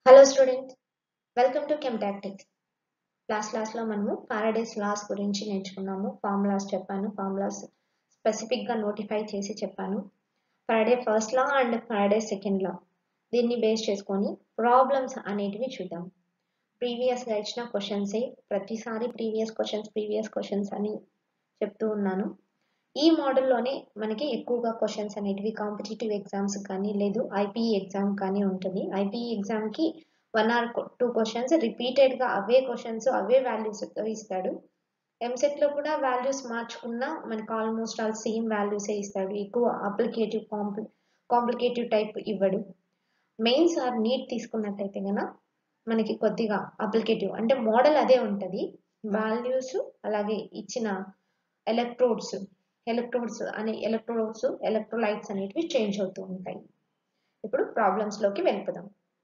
Hello students welcome to ChemTactics last క్లాస్లో మనము Paradise loss గురించి నేర్చుకున్నాము ఫార్ములాస్ చెప్పాను ఫార్ములాస్ స్పెసిఫిక్గా నోటిఫై చేసి చెప్పాను Faraday first law and Faraday second law దీన్ని బేస్ చేసుకొని ప్రాబ్లమ్స్ అనేటివి చూద్దాం ప్రీవియస్గా ఇచ్చిన క్వశ్చన్సే ప్రతిసారి ప్రీవియస్ క్వశ్చన్స్ ప్రీవియస్ క్వశ్చన్స్ అని చెప్తూ ఉన్నాను ఈ మోడల్లోనే మనకి ఎక్కువగా క్వశ్చన్స్ అనేటివి కాంపిటేటివ్ ఎగ్జామ్స్ కానీ లేదు ఐపీఈ ఎగ్జామ్ కానీ ఉంటుంది ఐపీఈ ఎగ్జామ్కి వన్ ఆర్ టూ క్వశ్చన్స్ రిపీటెడ్గా అవే క్వశ్చన్స్ అవే వాల్యూస్తో ఇస్తాడు ఎంసెట్లో కూడా వాల్యూస్ మార్చుకున్నా మనకి ఆల్మోస్ట్ ఆల్ సేమ్ వాల్యూసే ఇస్తాడు ఎక్కువ అప్లికేటివ్ కాంప్లి కాంప్లికేటివ్ టైప్ ఇవ్వడు మెయిన్స్ ఆర్ నీట్ తీసుకున్నట్టయితే కనుక మనకి కొద్దిగా అప్లికేటివ్ అంటే మోడల్ అదే ఉంటుంది వాల్యూస్ అలాగే ఇచ్చిన ఎలక్ట్రోడ్స్ ఎలక్ట్రోడ్స్ అనే ఎలక్ట్రోడ్స్ ఎలక్ట్రోలైట్స్ అనేటివి చేంజ్ అవుతూ ఉంటాయి ఇప్పుడు ప్రాబ్లమ్స్లోకి వెళ్ళిపోదాం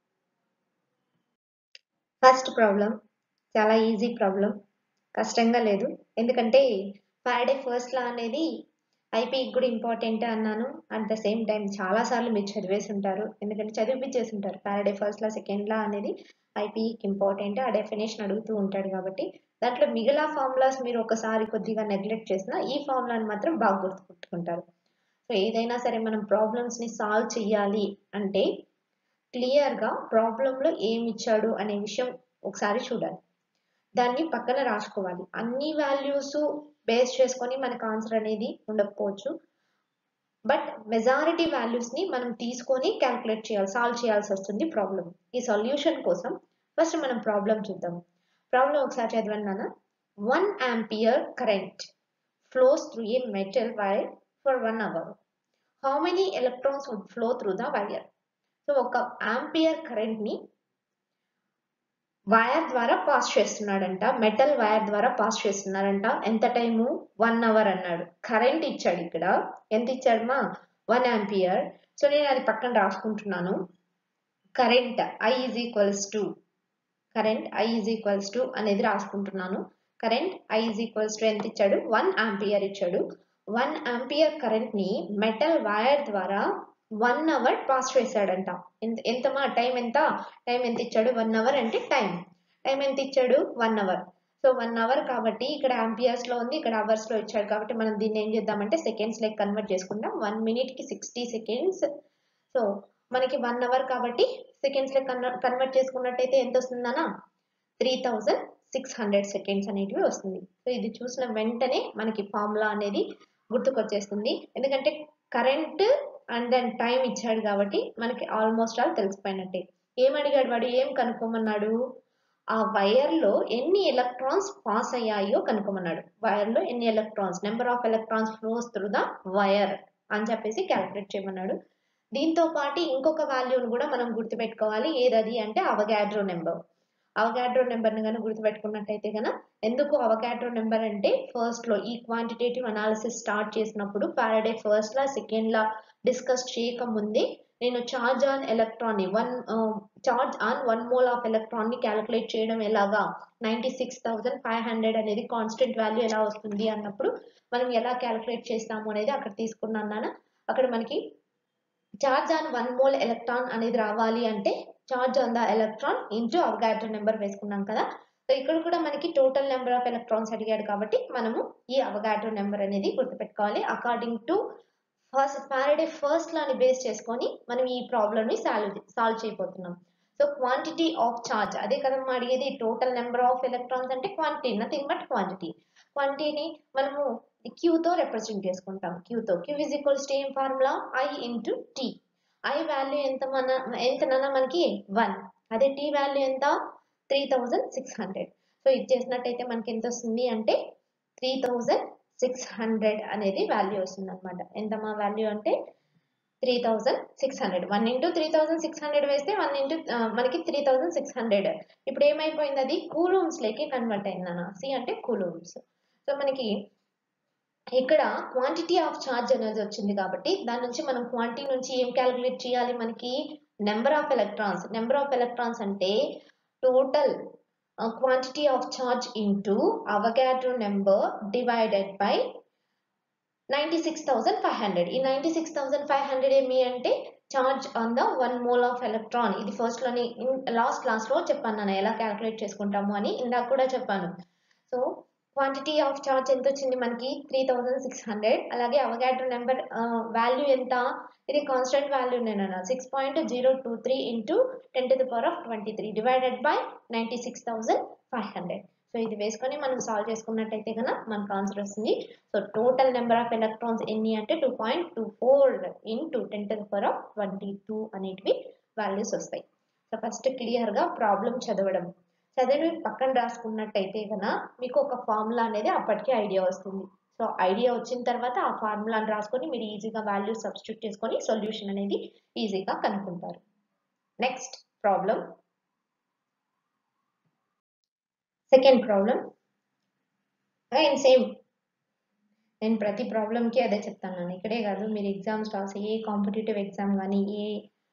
ఫస్ట్ ప్రాబ్లం చాలా ఈజీ ప్రాబ్లం కష్టంగా లేదు ఎందుకంటే ఫ్రైడే ఫస్ట్ లా అనేది ఐపీకి కూడా ఇంపార్టెంట్ అన్నాను అట్ ద సేమ్ టైం చాలాసార్లు మీరు చదివేసి ఉంటారు ఎందుకంటే చదివిపించేసి ఉంటారు Faraday first law second law అనేది ఐపీకి ఇంపార్టెంట్ ఆ డెఫినేషన్ అడుగుతూ ఉంటాడు కాబట్టి దాంట్లో మిగిలిన ఫార్ములాస్ మీరు ఒకసారి కొద్దిగా నెగ్లెక్ట్ చేసినా ఈ ఫార్ములాని మాత్రం బాగా గుర్తుపెట్టుకుంటారు సో ఏదైనా సరే మనం ప్రాబ్లమ్స్ని సాల్వ్ చేయాలి అంటే క్లియర్గా ప్రాబ్లంలో ఏమి ఇచ్చాడు అనే విషయం ఒకసారి చూడాలి దాన్ని పక్కన రాసుకోవాలి అన్ని వాల్యూస్ బేస్ చేసుకొని మనకు ఆన్సర్ అనేది ఉండకపోవచ్చు బట్ మెజారిటీ వాల్యూస్ని మనం తీసుకొని క్యాల్కులేట్ చేయాలి సాల్వ్ చేయాల్సి వస్తుంది ప్రాబ్లం ఈ సొల్యూషన్ కోసం ఫస్ట్ మనం ప్రాబ్లం చూద్దాం ప్రాబ్లం ఒకసారి చదవండి నాన్న one ampere current flows through a metal wire for one hour how many electrons would flow through the wire so ఒక ఆంపియర్ కరెంట్ని వైర్ ద్వారా పాస్ చేస్తున్నాడంట మెటల్ వైర్ ద్వారా పాస్ చేస్తున్నాడంట ఎంత టైము వన్ అవర్ అన్నాడు కరెంట్ ఇచ్చాడు ఇక్కడ ఎంత ఇచ్చాడు మా వన్ ఆంపియర్ సో నేను అది పక్కన రాసుకుంటున్నాను current I is equals to current I is equals to అనేది రాసుకుంటున్నాను current I is equals to ఎంత ఇచ్చాడు వన్ ఆంపియర్ ఇచ్చాడు వన్ ఆంపియర్ కరెంట్ని మెటల్ వైర్ ద్వారా వన్ అవర్ పాస్ చేశాడంట ఎంత ఎంతమా టైం ఎంత టైం ఎంత ఇచ్చాడు వన్ అవర్ అంటే టైం టైం ఎంత ఇచ్చాడు one hour so one hour కాబట్టి ఇక్కడ ఆంపియర్స్ లో ఉంది ఇక్కడ అవర్స్ లో ఇచ్చాడు కాబట్టి మనం దీన్ని ఏం చేద్దామంటే సెకండ్స్ లెక్క కన్వర్ట్ చేసుకుంటాం వన్ మినిట్ కి సిక్స్టీ సెకండ్స్ సో మనకి వన్ అవర్ కాబట్టి సెకండ్స్ లెక్క కన్వర్ట్ చేసుకున్నట్టయితే ఎంత వస్తుందనా three thousand six hundred seconds అనేటివి వస్తుంది సో ఇది చూసిన వెంటనే మనకి ఫార్ములా అనేది గుర్తుకొచ్చేస్తుంది ఎందుకంటే కరెంట్ అండ్ దెన్ టైం ఇచ్చాడు కాబట్టి మనకి ఆల్మోస్ట్ ఆల్ తెలిసిపోయినట్టే ఏం అడిగాడు వాడు ఏం కనుక్కోమన్నాడు ఆ వైర్లో ఎన్ని ఎలక్ట్రాన్స్ పాస్ అయ్యాయో కనుక్కోమన్నాడు వైర్లో ఎన్ని electrons number of electrons flows through the wire అని చెప్పేసి క్యాలిక్యులేట్ చేయమన్నాడు దీంతో పాటు ఇంకొక వాల్యూని కూడా మనం గుర్తుపెట్టుకోవాలి ఏదది అంటే అవగాడ్రో నెంబర్ అవగాడ్రో నెంబర్ని కనుక గుర్తుపెట్టుకున్నట్టయితే కనుక ఎందుకు అవగాడ్రో నెంబర్ అంటే ఫస్ట్లో ఈ క్వాంటిటేటివ్ అనాలిసిస్ స్టార్ట్ చేసినప్పుడు Faraday first law second law discuss చేయకముందే నేను చార్జ్ ఆన్ ఎలక్ట్రాన్ ని one charge on one mole of electron ని క్యాలిక్యులేట్ చేయడం ఎలాగా ninety six thousand five hundred అనేది కాన్స్టెంట్ వాల్యూ ఎలా వస్తుంది అన్నప్పుడు మనం ఎలా క్యాలిక్యులేట్ చేస్తాము అనేది అక్కడ తీసుకున్నాను అక్కడ మనకి charge on one mole electron అనేది రావాలి అంటే charge on the electron into Avogadro number వేసుకున్నాం కదా సో ఇక్కడ కూడా మనకి టోటల్ నెంబర్ ఆఫ్ ఎలక్ట్రాన్స్ అడిగాడు కాబట్టి మనము ఈ అవగాడ్రో నెంబర్ అనేది గుర్తుపెట్టుకోవాలి according to first Faraday first లాని బేస్ చేసుకొని మనం ఈ ప్రాబ్లమ్ని సాల్వ్ సాల్వ్ చేయబోతున్నాం సో క్వాంటిటీ ఆఫ్ చార్జ్ అదే కదా మనం అడిగేది టోటల్ నెంబర్ ఆఫ్ ఎలక్ట్రాన్స్ అంటే క్వాంటిటీ నథింగ్ బట్ క్వాంటిటీ క్వాంటిటీని మనము క్యూతో రిప్రజెంట్ చేసుకుంటాం క్యూతో క్యూ ఇజ్ ఈక్వల్స్ టు ఏం formula I into T I value ఎంత మన ఎంతనన్నా మనకి వన్ అదే టీ వాల్యూ ఎంత three thousand six hundred so ఇది చేసినట్టయితే మనకి ఎంత వస్తుంది అంటే త్రీ థౌజండ్ సిక్స్ హండ్రెడ్ అనేది వాల్యూ వస్తుంది అనమాట ఎంత మా వాల్యూ అంటే three thousand six hundred one into three thousand six hundred వేస్తే వన్ ఇంటూ మనకి త్రీ థౌజండ్ సిక్స్ హండ్రెడ్ ఇప్పుడు ఏమైపోయింది అది కూలూమ్స్లోకి కన్వర్ట్ అయింది అన్న సి అంటే కూలూమ్స్ సో మనకి ఇక్కడ క్వాంటిటీ ఆఫ్ ఛార్జ్ అనేది వచ్చింది కాబట్టి దాని నుంచి మనం క్వాంటిటీ నుంచి ఏం క్యాలిక్యులేట్ చేయాలి మనకి number of electrons number of electrons అంటే total quantity of charge into Avogadro number divided by ninety six thousand five hundred ఈ ninety six thousand five hundred ఏమి అంటే charge on the one mole of electron ఇది first లోని last class లో చెప్పాను నేను ఎలా క్యాలిక్యులేట్ చేసుకుంటాము అని ఇందాక కూడా చెప్పాను సో క్వాంటిటీ ఆఫ్ చార్జ్ ఎంత వచ్చింది మనకి త్రీ థౌజండ్ సిక్స్ హండ్రెడ్ అలాగే అవగాడ్రో నెంబర్ వాల్యూ ఎంత ఇది కాన్స్టెంట్ వాల్యూ నేను six point zero two three into ten to the power of twenty three divided by ninety six thousand five hundred so ఇది వేసుకొని మనం సాల్వ్ చేసుకున్నట్టయితే కనుక మనకు ఆన్సర్ వస్తుంది so total number of electrons ఎన్ని అంటే two point two four into ten to the power of twenty two అనేటివి వాల్యూస్ వస్తాయి సో ఫస్ట్ క్లియర్గా ప్రాబ్లం చదవడం చదివి పక్కన రాసుకున్నట్టయితే కనుక మీకు ఒక ఫార్ములా అనేది అప్పటికే ఐడియా వస్తుంది సో ఐడియా వచ్చిన తర్వాత ఆ ఫార్ములాని రాసుకొని మీరు ఈజీగా వాల్యూ సబ్స్టిట్యూట్ చేసుకొని సొల్యూషన్ అనేది ఈజీగా కనుక్కుంటారు next problem second problem and same నేను ప్రతి ప్రాబ్లంకి అదే చెప్తాను ఇక్కడే కాదు మీరు ఎగ్జామ్స్ రాసి ఏ కాంపిటేటివ్ ఎగ్జామ్ కానీ ఏ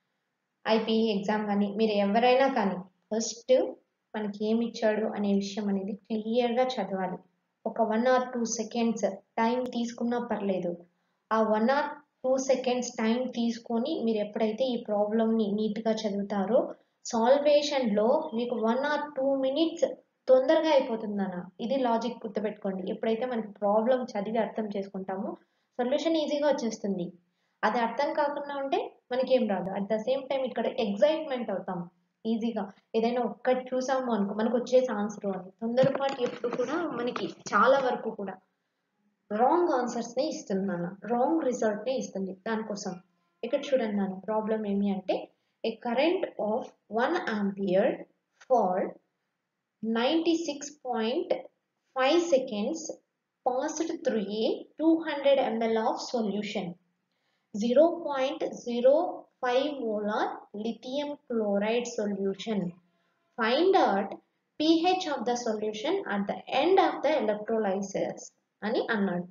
ఐపీఈ ఎగ్జామ్ కానీ మీరు ఎవరైనా కానీ ఫస్ట్ మనకి ఏమి ఇచ్చాడు అనే విషయం అనేది క్లియర్గా చదవాలి ఒక one or two seconds time తీసుకున్నా పర్లేదు ఆ one or two seconds time తీసుకొని మీరు ఎప్పుడైతే ఈ ప్రాబ్లమ్ని నీట్గా చదువుతారో సాల్వేషన్లో మీకు వన్ ఆర్ టూ మినిట్స్ తొందరగా అయిపోతుందన్న ఇది లాజిక్ గుర్తుపెట్టుకోండి ఎప్పుడైతే మనకి ప్రాబ్లం చదివి అర్థం చేసుకుంటామో సొల్యూషన్ ఈజీగా వచ్చేస్తుంది అది అర్థం కాకుండా ఉంటే మనకేం రాదు అట్ ద సేమ్ టైం ఇక్కడ ఎగ్జైట్మెంట్ అవుతాం ఈజీగా ఏదైనా ఒక్కటి చూసాము అనుకో మనకు వచ్చేసి ఆన్సర్ అని తొందరపాటు ఎప్పుడు కూడా మనకి చాలా వరకు కూడా రాంగ్ ఆన్సర్స్నే ఇస్తుంది నాన్న రాంగ్ రిజల్ట్నే ఇస్తుంది దానికోసం ఇక్కడ చూడండి నాన్న ప్రాబ్లం ఏమి అంటే a current of one ampere for ninety six point five seconds passed through a two hundred ml of solution zero point zero 5 molar lithium chloride solution. Find out pH of the solution at the end of the electrolysis అని అన్నాడు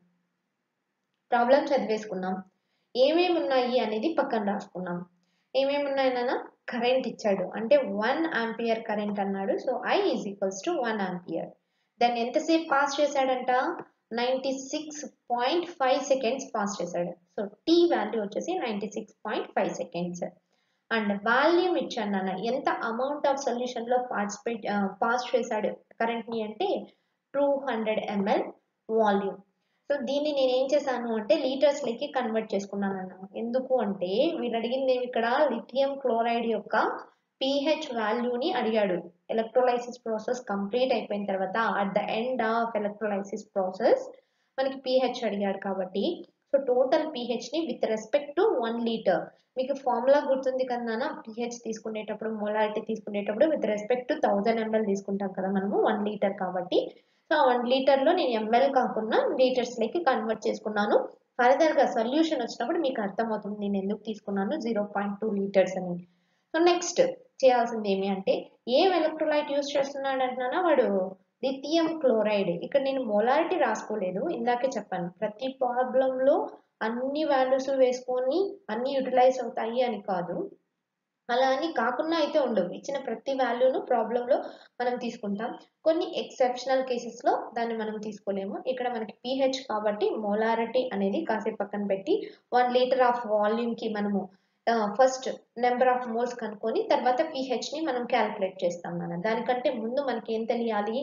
problem చదివేసుకున్నాం ఏమేమి ఉన్నాయి అనేది పక్కన రాసుకున్నాం ఏమేమి ఉన్నాయన్నా current ఇచ్చాడు అంటే వన్ ఆంపియర్ కరెంట్ అన్నాడు so I is equals to one ampere దాన్ని ఎంతసేపు పాస్ చేశాడంట ninety six point five seconds pass చేశాడు సో టీ వాల్యూ వచ్చేసి ninety six point five seconds and volume ఇచ్చాను నాన్న ఎంత అమౌంట్ ఆఫ్ సొల్యూషన్లో పార్టిసిపేట్ పాస్ చేశాడు కరెంట్ని అంటే two hundred ml volume so దీన్ని నేను ఏం చేశాను అంటే లీటర్స్లోకి కన్వర్ట్ చేసుకున్నాను అన్న ఎందుకు అంటే వీళ్ళు అడిగింది ఇక్కడ లిథియం క్లోరైడ్ యొక్క పిహెచ్ వాల్యూని అడిగాడు ఎలక్ట్రోలైసిస్ ప్రాసెస్ కంప్లీట్ అయిపోయిన తర్వాత at the end of electrolysis process మనకి పిహెచ్ అడిగాడు కాబట్టి సో టోటల్ పిహెచ్ని with respect to one litre మీకు ఫార్ములా గుర్తుంది కదా పిహెచ్ తీసుకునేటప్పుడు మొలారిటీ తీసుకునేటప్పుడు with respect to thousand ml తీసుకుంటాం కదా మనము వన్ లీటర్ కాబట్టి సో వన్ లీటర్లో నేను ఎంఎల్ కాకుండా లీటర్స్లోకి కన్వర్ట్ చేసుకున్నాను ఫర్దర్గా సొల్యూషన్ వచ్చినప్పుడు మీకు అర్థమవుతుంది నేను ఎందుకు తీసుకున్నాను జీరో పాయింట్ టూ లీటర్స్ అని సో నెక్స్ట్ చేయాల్సింది ఏమి అంటే ఏం ఎలక్ట్రోలైట్ యూస్ చేస్తున్నాడు అంటున్నా వాడు లిథియం క్లోరైడ్ ఇక్కడ నేను మొలారిటీ రాసుకోలేదు ఇందాకే చెప్పాను ప్రతి ప్రాబ్లంలో అన్ని వాల్యూస్ వేసుకొని అన్ని యూటిలైజ్ అవుతాయి అని కాదు అలా అని కాకుండా అయితే ఉండవు ఇచ్చిన ప్రతి వాల్యూను ప్రాబ్లంలో మనం తీసుకుంటాం కొన్ని ఎక్సెప్షనల్ కేసెస్లో దాన్ని మనం తీసుకోలేము ఇక్కడ మనకి పిహెచ్ కాబట్టి మోలారిటీ అనేది కాసేపు పక్కన పెట్టి వన్ లీటర్ ఆఫ్ వాల్యూమ్కి మనము ఫస్ట్ నెంబర్ ఆఫ్ మోల్స్ కనుక్కొని తర్వాత పిహెచ్ని మనం క్యాలిక్యులేట్ చేస్తాం మనం దానికంటే ముందు మనకి ఏం తెలియాలి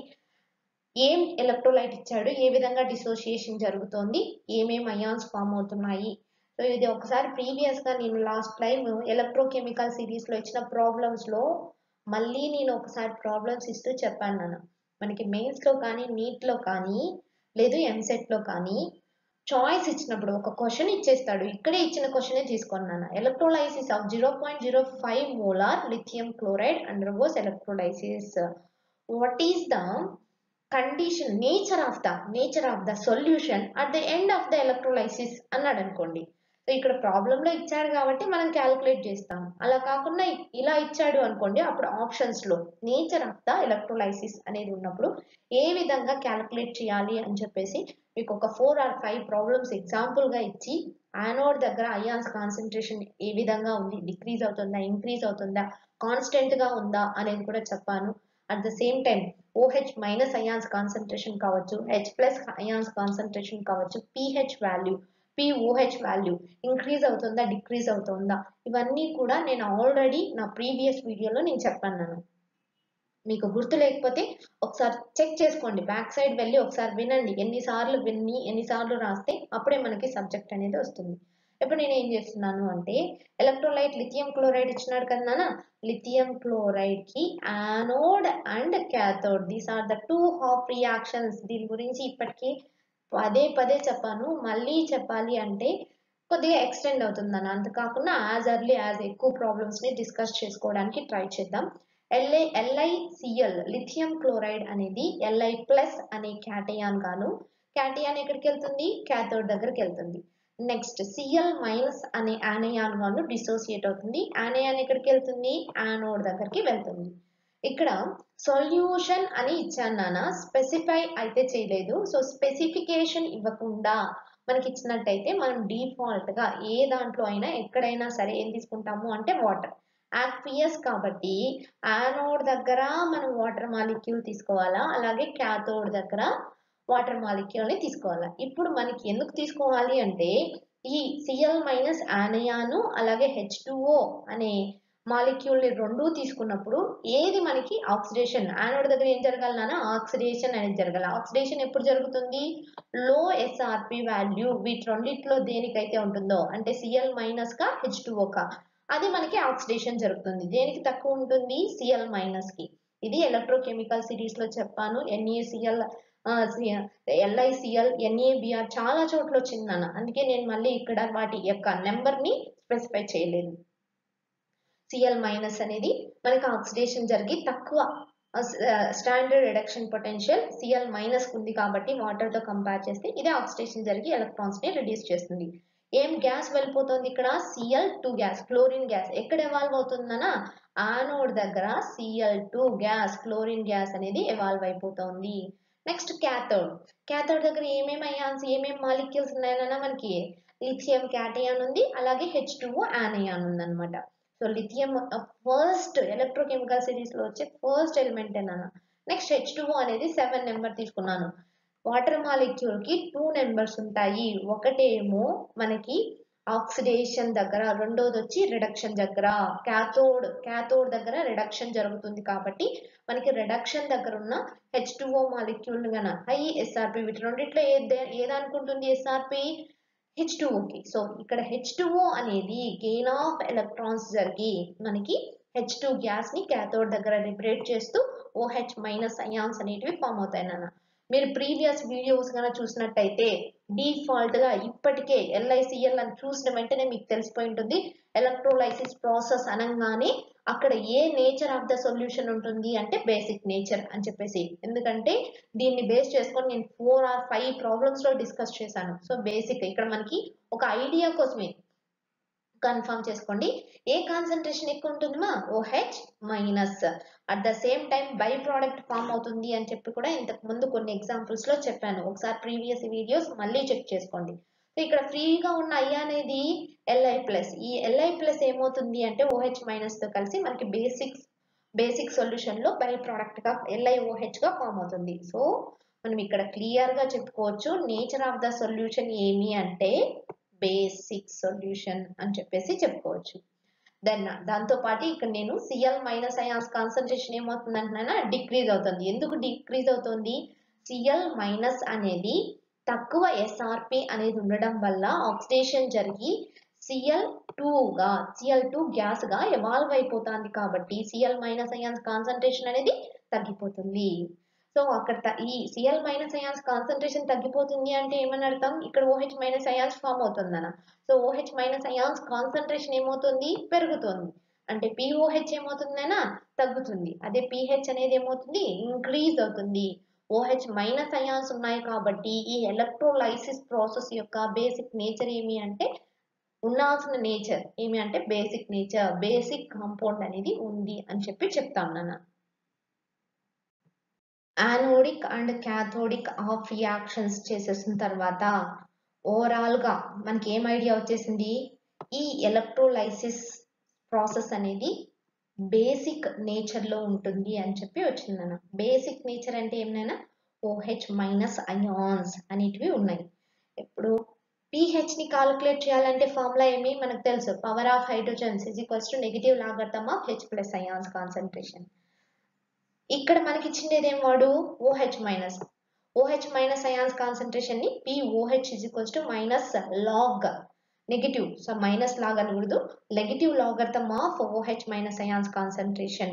ఏం ఎలక్ట్రోలైట్ ఇచ్చాడు ఏ విధంగా డిసోసియేషన్ జరుగుతోంది ఏమేం అయాన్స్ ఫామ్ అవుతున్నాయి సో ఇది ఒకసారి ప్రీవియస్గా నేను లాస్ట్ టైం ఎలక్ట్రోకెమికల్ సిరీస్లో ఇచ్చిన ప్రాబ్లమ్స్లో మళ్ళీ నేను ఒకసారి ప్రాబ్లమ్స్ ఇస్తూ చెప్పాను నాన్న మనకి మెయిన్స్లో కానీ నీట్లో కానీ లేదు ఎంసెట్లో కానీ చాయిస్ ఇచ్చినప్పుడు ఒక క్వశ్చన్ ఇచ్చేస్తాడు ఇక్కడే ఇచ్చిన క్వశ్చనే తీసుకున్నాను electrolysis of zero point zero five molar lithium chloride undergoes electrolysis what is the condition nature of the nature of the solution at the end of the electrolysis అన్నాడు అనుకోండి సో ఇక్కడ ప్రాబ్లంలో ఇచ్చాడు కాబట్టి మనం క్యాలిక్యులేట్ చేస్తాం అలా కాకుండా ఇలా ఇచ్చాడు అనుకోండి అప్పుడు ఆప్షన్స్లో నేచర్ ఆఫ్ ద ఎలక్ట్రోలైసిస్ అనేది ఉన్నప్పుడు ఏ విధంగా క్యాలిక్యులేట్ చేయాలి అని చెప్పేసి మీకు ఒక ఫోర్ ఆర్ ఫైవ్ ప్రాబ్లమ్స్ ఎగ్జాంపుల్గా ఇచ్చి యానోడ్ దగ్గర అయాన్స్ కాన్సన్ట్రేషన్ ఏ విధంగా ఉంది డిక్రీజ్ అవుతుందా ఇంక్రీజ్ అవుతుందా కాన్స్టెంట్గా ఉందా అనేది కూడా చెప్పాను at the same time OH minus ions concentration కావచ్చు హెచ్ ప్లస్ అయాన్స్ కాన్సన్ట్రేషన్ కావచ్చు pH value pOH value increase అవుతుందా డిక్రీజ్ అవుతుందా ఇవన్నీ కూడా నేను ఆల్రెడీ నా ప్రీవియస్ వీడియోలో నేను చెప్పాను మీకు గుర్తు లేకపోతే ఒకసారి చెక్ చేసుకోండి బ్యాక్ సైడ్ వెళ్ళి ఒకసారి వినండి ఎన్నిసార్లు విన్ని ఎన్నిసార్లు రాస్తే అప్పుడే మనకి సబ్జెక్ట్ అనేది వస్తుంది ఇప్పుడు నేను ఏం చేస్తున్నాను అంటే ఎలక్ట్రోలైట్ లిథియం క్లోరైడ్ ఇచ్చినాడు కదా నాన్న లిథియం క్లోరైడ్ కి anode and cathode these are the two half reactions దీని గురించి ఇప్పటికీ పదే పదే చెప్పాను మళ్ళీ చెప్పాలి అంటే కొద్దిగా ఎక్స్టెండ్ అవుతుంది అన్న అంత కాకుండా యాజ్ అర్లీ యాజ్ ఎక్కువ ప్రాబ్లమ్స్ ని డిస్కస్ చేసుకోవడానికి ట్రై చేద్దాం ఎల్ఐ ఎల్ఐసిఎల్ లిథియం క్లోరైడ్ అనేది ఎల్ఐ ప్లస్ అనే క్యాటయాన్ గాను క్యాటయాన్ ఎక్కడికి వెళ్తుంది క్యాథోడ్ దగ్గరికి వెళ్తుంది నెక్స్ట్ సిఎల్ మైనస్ అనే యానయాన్ గాను డిసోసియేట్ అవుతుంది యానయాన్ ఎక్కడికి వెళ్తుంది యానోడ్ దగ్గరికి వెళ్తుంది ఇక్కడ సొల్యూషన్ అని ఇచ్చాను నాన్న స్పెసిఫై అయితే చేయలేదు సో స్పెసిఫికేషన్ ఇవ్వకుండా మనకి ఇచ్చినట్టయితే మనం డిఫాల్ట్ గా ఏ దాంట్లో అయినా ఎక్కడైనా సరే ఏం తీసుకుంటాము అంటే వాటర్ యాక్వియస్ కాబట్టి యానోడ్ దగ్గర మనం వాటర్ మాలిక్యూల్ తీసుకోవాలా అలాగే క్యాథోడ్ దగ్గర వాటర్ మాలిక్యూల్ ని తీసుకోవాలా ఇప్పుడు మనకి ఎందుకు తీసుకోవాలి అంటే ఈ సిఎల్ మైనస్ యానయాను అలాగే హెచ్ అనే మాలిక్యూల్ ని రెండు తీసుకున్నప్పుడు ఏది మనకి ఆక్సిడేషన్ యానోడ్ దగ్గర ఏం జరగాలన్నా ఆక్సిడేషన్ అనేది జరగాలి ఆక్సిడేషన్ ఎప్పుడు జరుగుతుంది లో ఎస్ఆర్పి వాల్యూ వీటి రెండిట్లో దేనికైతే ఉంటుందో అంటే సిఎల్ మైనస్ కా హెచ్ కా అది మనకి ఆక్సిడేషన్ జరుగుతుంది దేనికి తక్కువ ఉంటుంది సిఎల్ మైనస్ కి ఇది ఎలక్ట్రోకెమికల్ సిరీస్ లో చెప్పాను ఎన్ఏసిఎల్ ఎల్ఐసిఎల్ ఎన్ఏబిఆర్ చాలా చోట్ల వచ్చింది నాన్న అందుకే నేను మళ్ళీ ఇక్కడ వాటి యొక్క నెంబర్ ని స్పెసిఫై చేయలేదు సిఎల్ మైనస్ అనేది మనకి ఆక్సిడేషన్ జరిగి తక్కువ standard reduction potential Cl minus ఉంది కాబట్టి వాటర్ తో కంపేర్ చేస్తే ఇదే ఆక్సిడేషన్ జరిగి ఎలక్ట్రాన్స్ ని రిడ్యూస్ చేస్తుంది ఏం గ్యాస్ వెళ్ళిపోతుంది ఇక్కడ Cl two gas chlorine gas ఎక్కడ ఎవాల్వ్ అవుతుందనా ఆనోడ్ దగ్గర Cl two gas chlorine gas అనేది ఎవాల్వ్ అయిపోతుంది నెక్స్ట్ క్యాథోడ్ క్యాథోడ్ దగ్గర ఏమేమి అయాన్స్ ఏమేమి మాలిక్యూల్స్ ఉన్నాయన్నా మనకి లిథియం క్యాటయాన్ ఉంది అలాగే హెచ్ టూ యానయాన్ ఉంది అనమాట so lithium first electrochemical series లో వచ్చే ఫస్ట్ ఎలిమెంట్ అన్న నెక్స్ట్ హెచ్ టూ అనేది సెవెన్ నెంబర్ తీసుకున్నాను వాటర్ మాలిక్యూల్ కి టూ నెంబర్స్ ఉంటాయి ఒకటేమో మనకి ఆక్సిడేషన్ దగ్గర రెండోది వచ్చి రిడక్షన్ దగ్గర క్యాథోడ్ క్యాథోడ్ దగ్గర రిడక్షన్ జరుగుతుంది కాబట్టి మనకి రిడక్షన్ దగ్గర ఉన్న హెచ్ టూ మాలిక్యూల్ గన హై ఎస్ఆర్పి వీటి రెండిట్లో ఏది ఏదనుకుంటుంది ఎస్ఆర్పి హెచ్ కి సో ఇక్కడ హెచ్ అనేది గెయిన్ ఆఫ్ ఎలక్ట్రాన్స్ జరిగి మనకి హెచ్ టూ గ్యాస్ ని క్యాథోడ్ దగ్గర లిబరేట్ చేస్తూ ఓహెచ్ మైనస్ అయాన్స్ అనేటివి ఫామ్ అవుతాయి నాన్న మీరు ప్రీవియస్ వీడియోస్ కనుక చూసినట్టయితే డిఫాల్ట్ గా ఇప్పటికే ఎల్ఐసిఎల్ అని చూసిన వెంటనే మీకు తెలిసిపోయి ఉంటుంది ఎలక్ట్రోలైసిస్ ప్రాసెస్ అనగానే అక్కడ ఏ నేచర్ ఆఫ్ ద సొల్యూషన్ ఉంటుంది అంటే బేసిక్ నేచర్ అని చెప్పేసి ఎందుకంటే దీన్ని బేస్ చేసుకొని నేను ఫోర్ ఆర్ ఫైవ్ ప్రాబ్లమ్స్ లో డిస్కస్ చేశాను సో బేసిక్ ఇక్కడ మనకి ఒక ఐడియా కోసమే కన్ఫర్మ్ చేసుకోండి ఏ కాన్సన్ట్రేషన్ ఎక్కువ ఉంటుందమ్మా OH minus at the same time by product form అవుతుంది అని చెప్పి కూడా ఇంతకు ముందు కొన్ని ఎగ్జాంపుల్స్ లో చెప్పాను ఒకసారి ప్రీవియస్ వీడియోస్ మళ్ళీ చెక్ చేసుకోండి సో ఇక్కడ ఫ్రీగా ఉన్న ఐ అనేది ఎల్ఐ ప్లస్ ఈ ఎల్ఐ ప్లస్ ఏమవుతుంది అంటే ఓహెచ్ మైనస్ తో కలిసి మనకి బేసిక్ బేసిక్ సొల్యూషన్ లో బై ప్రోడక్ట్ గా ఎల్ఐఓహెచ్ గా ఫామ్ అవుతుంది సో మనం ఇక్కడ క్లియర్ గా చెప్పుకోవచ్చు నేచర్ ఆఫ్ ద సొల్యూషన్ ఏమి అంటే బేసిక్ సొల్యూషన్ అని చెప్పేసి చెప్పుకోవచ్చు దెన్ దాంతో పాటు ఇక్కడ నేను సిఎల్ మైనస్ అయాన్స్ కాన్సన్ట్రేషన్ ఏమవుతుంది అంటున్నా డిక్రీజ్ అవుతుంది ఎందుకు డిక్రీజ్ అవుతుంది సిఎల్ మైనస్ అనేది తక్కువ ఎస్ఆర్పి అనేది ఉండడం వల్ల ఆక్సిడేషన్ జరిగి సిఎల్ గా సిఎల్ టూ గ్యాస్ గా ఎవాల్వ్ అయిపోతుంది కాబట్టి సిఎల్ మైనస్ అయాన్స్ కాన్సన్ట్రేషన్ అనేది తగ్గిపోతుంది సో అక్కడ ఈ సిఎల్ మైనస్ అయాన్స్ కాన్సన్ట్రేషన్ తగ్గిపోతుంది అంటే ఏమని అర్థం ఇక్కడ ఓహెచ్ మైనస్ అయాన్స్ ఫామ్ అవుతుందన్న so OH minus ions concentration ఏమవుతుంది పెరుగుతుంది అంటే పిఓహెచ్ ఏమవుతుందనా తగ్గుతుంది అదే పిహెచ్ అనేది ఏమవుతుంది ఇంక్రీజ్ అవుతుంది ఓహెచ్ మైనస్ అయాన్స్ ఉన్నాయి కాబట్టి ఈ ఎలక్ట్రోలైసిస్ ప్రాసెస్ యొక్క బేసిక్ నేచర్ ఏమి అంటే ఉండాల్సిన నేచర్ ఏమి అంటే బేసిక్ నేచర్ బేసిక్ కాంపౌండ్ అనేది ఉంది అని చెప్పి చెప్తాను నాన్న anodic and cathodic of reactions చేసేసిన తర్వాత ఓవరాల్ గా మనకి ఏం ఐడియా వచ్చేసింది ఈ ఎలక్ట్రోలైసిస్ ప్రాసెస్ అనేది బేసిక్ నేచర్ లో ఉంటుంది అని చెప్పి వచ్చిందన్న బేసిక్ నేచర్ అంటే ఏమైనా ఓహెచ్ మైనస్ అయాన్స్ అనేటివి ఉన్నాయి ఇప్పుడు pH ని కాలిక్యులేట్ చేయాలంటే ఫార్ములా ఏమి మనకు తెలుసు power of hydrogens is equals to negative logarithm of H plus ions concentration ఇక్కడ మనకి ఇచ్చిండేది ఏం వాడు OH minus OH minus ions concentration ని pOH is equals to minus log negative so minus log అనకూడదు negative logarithm of OH minus ions concentration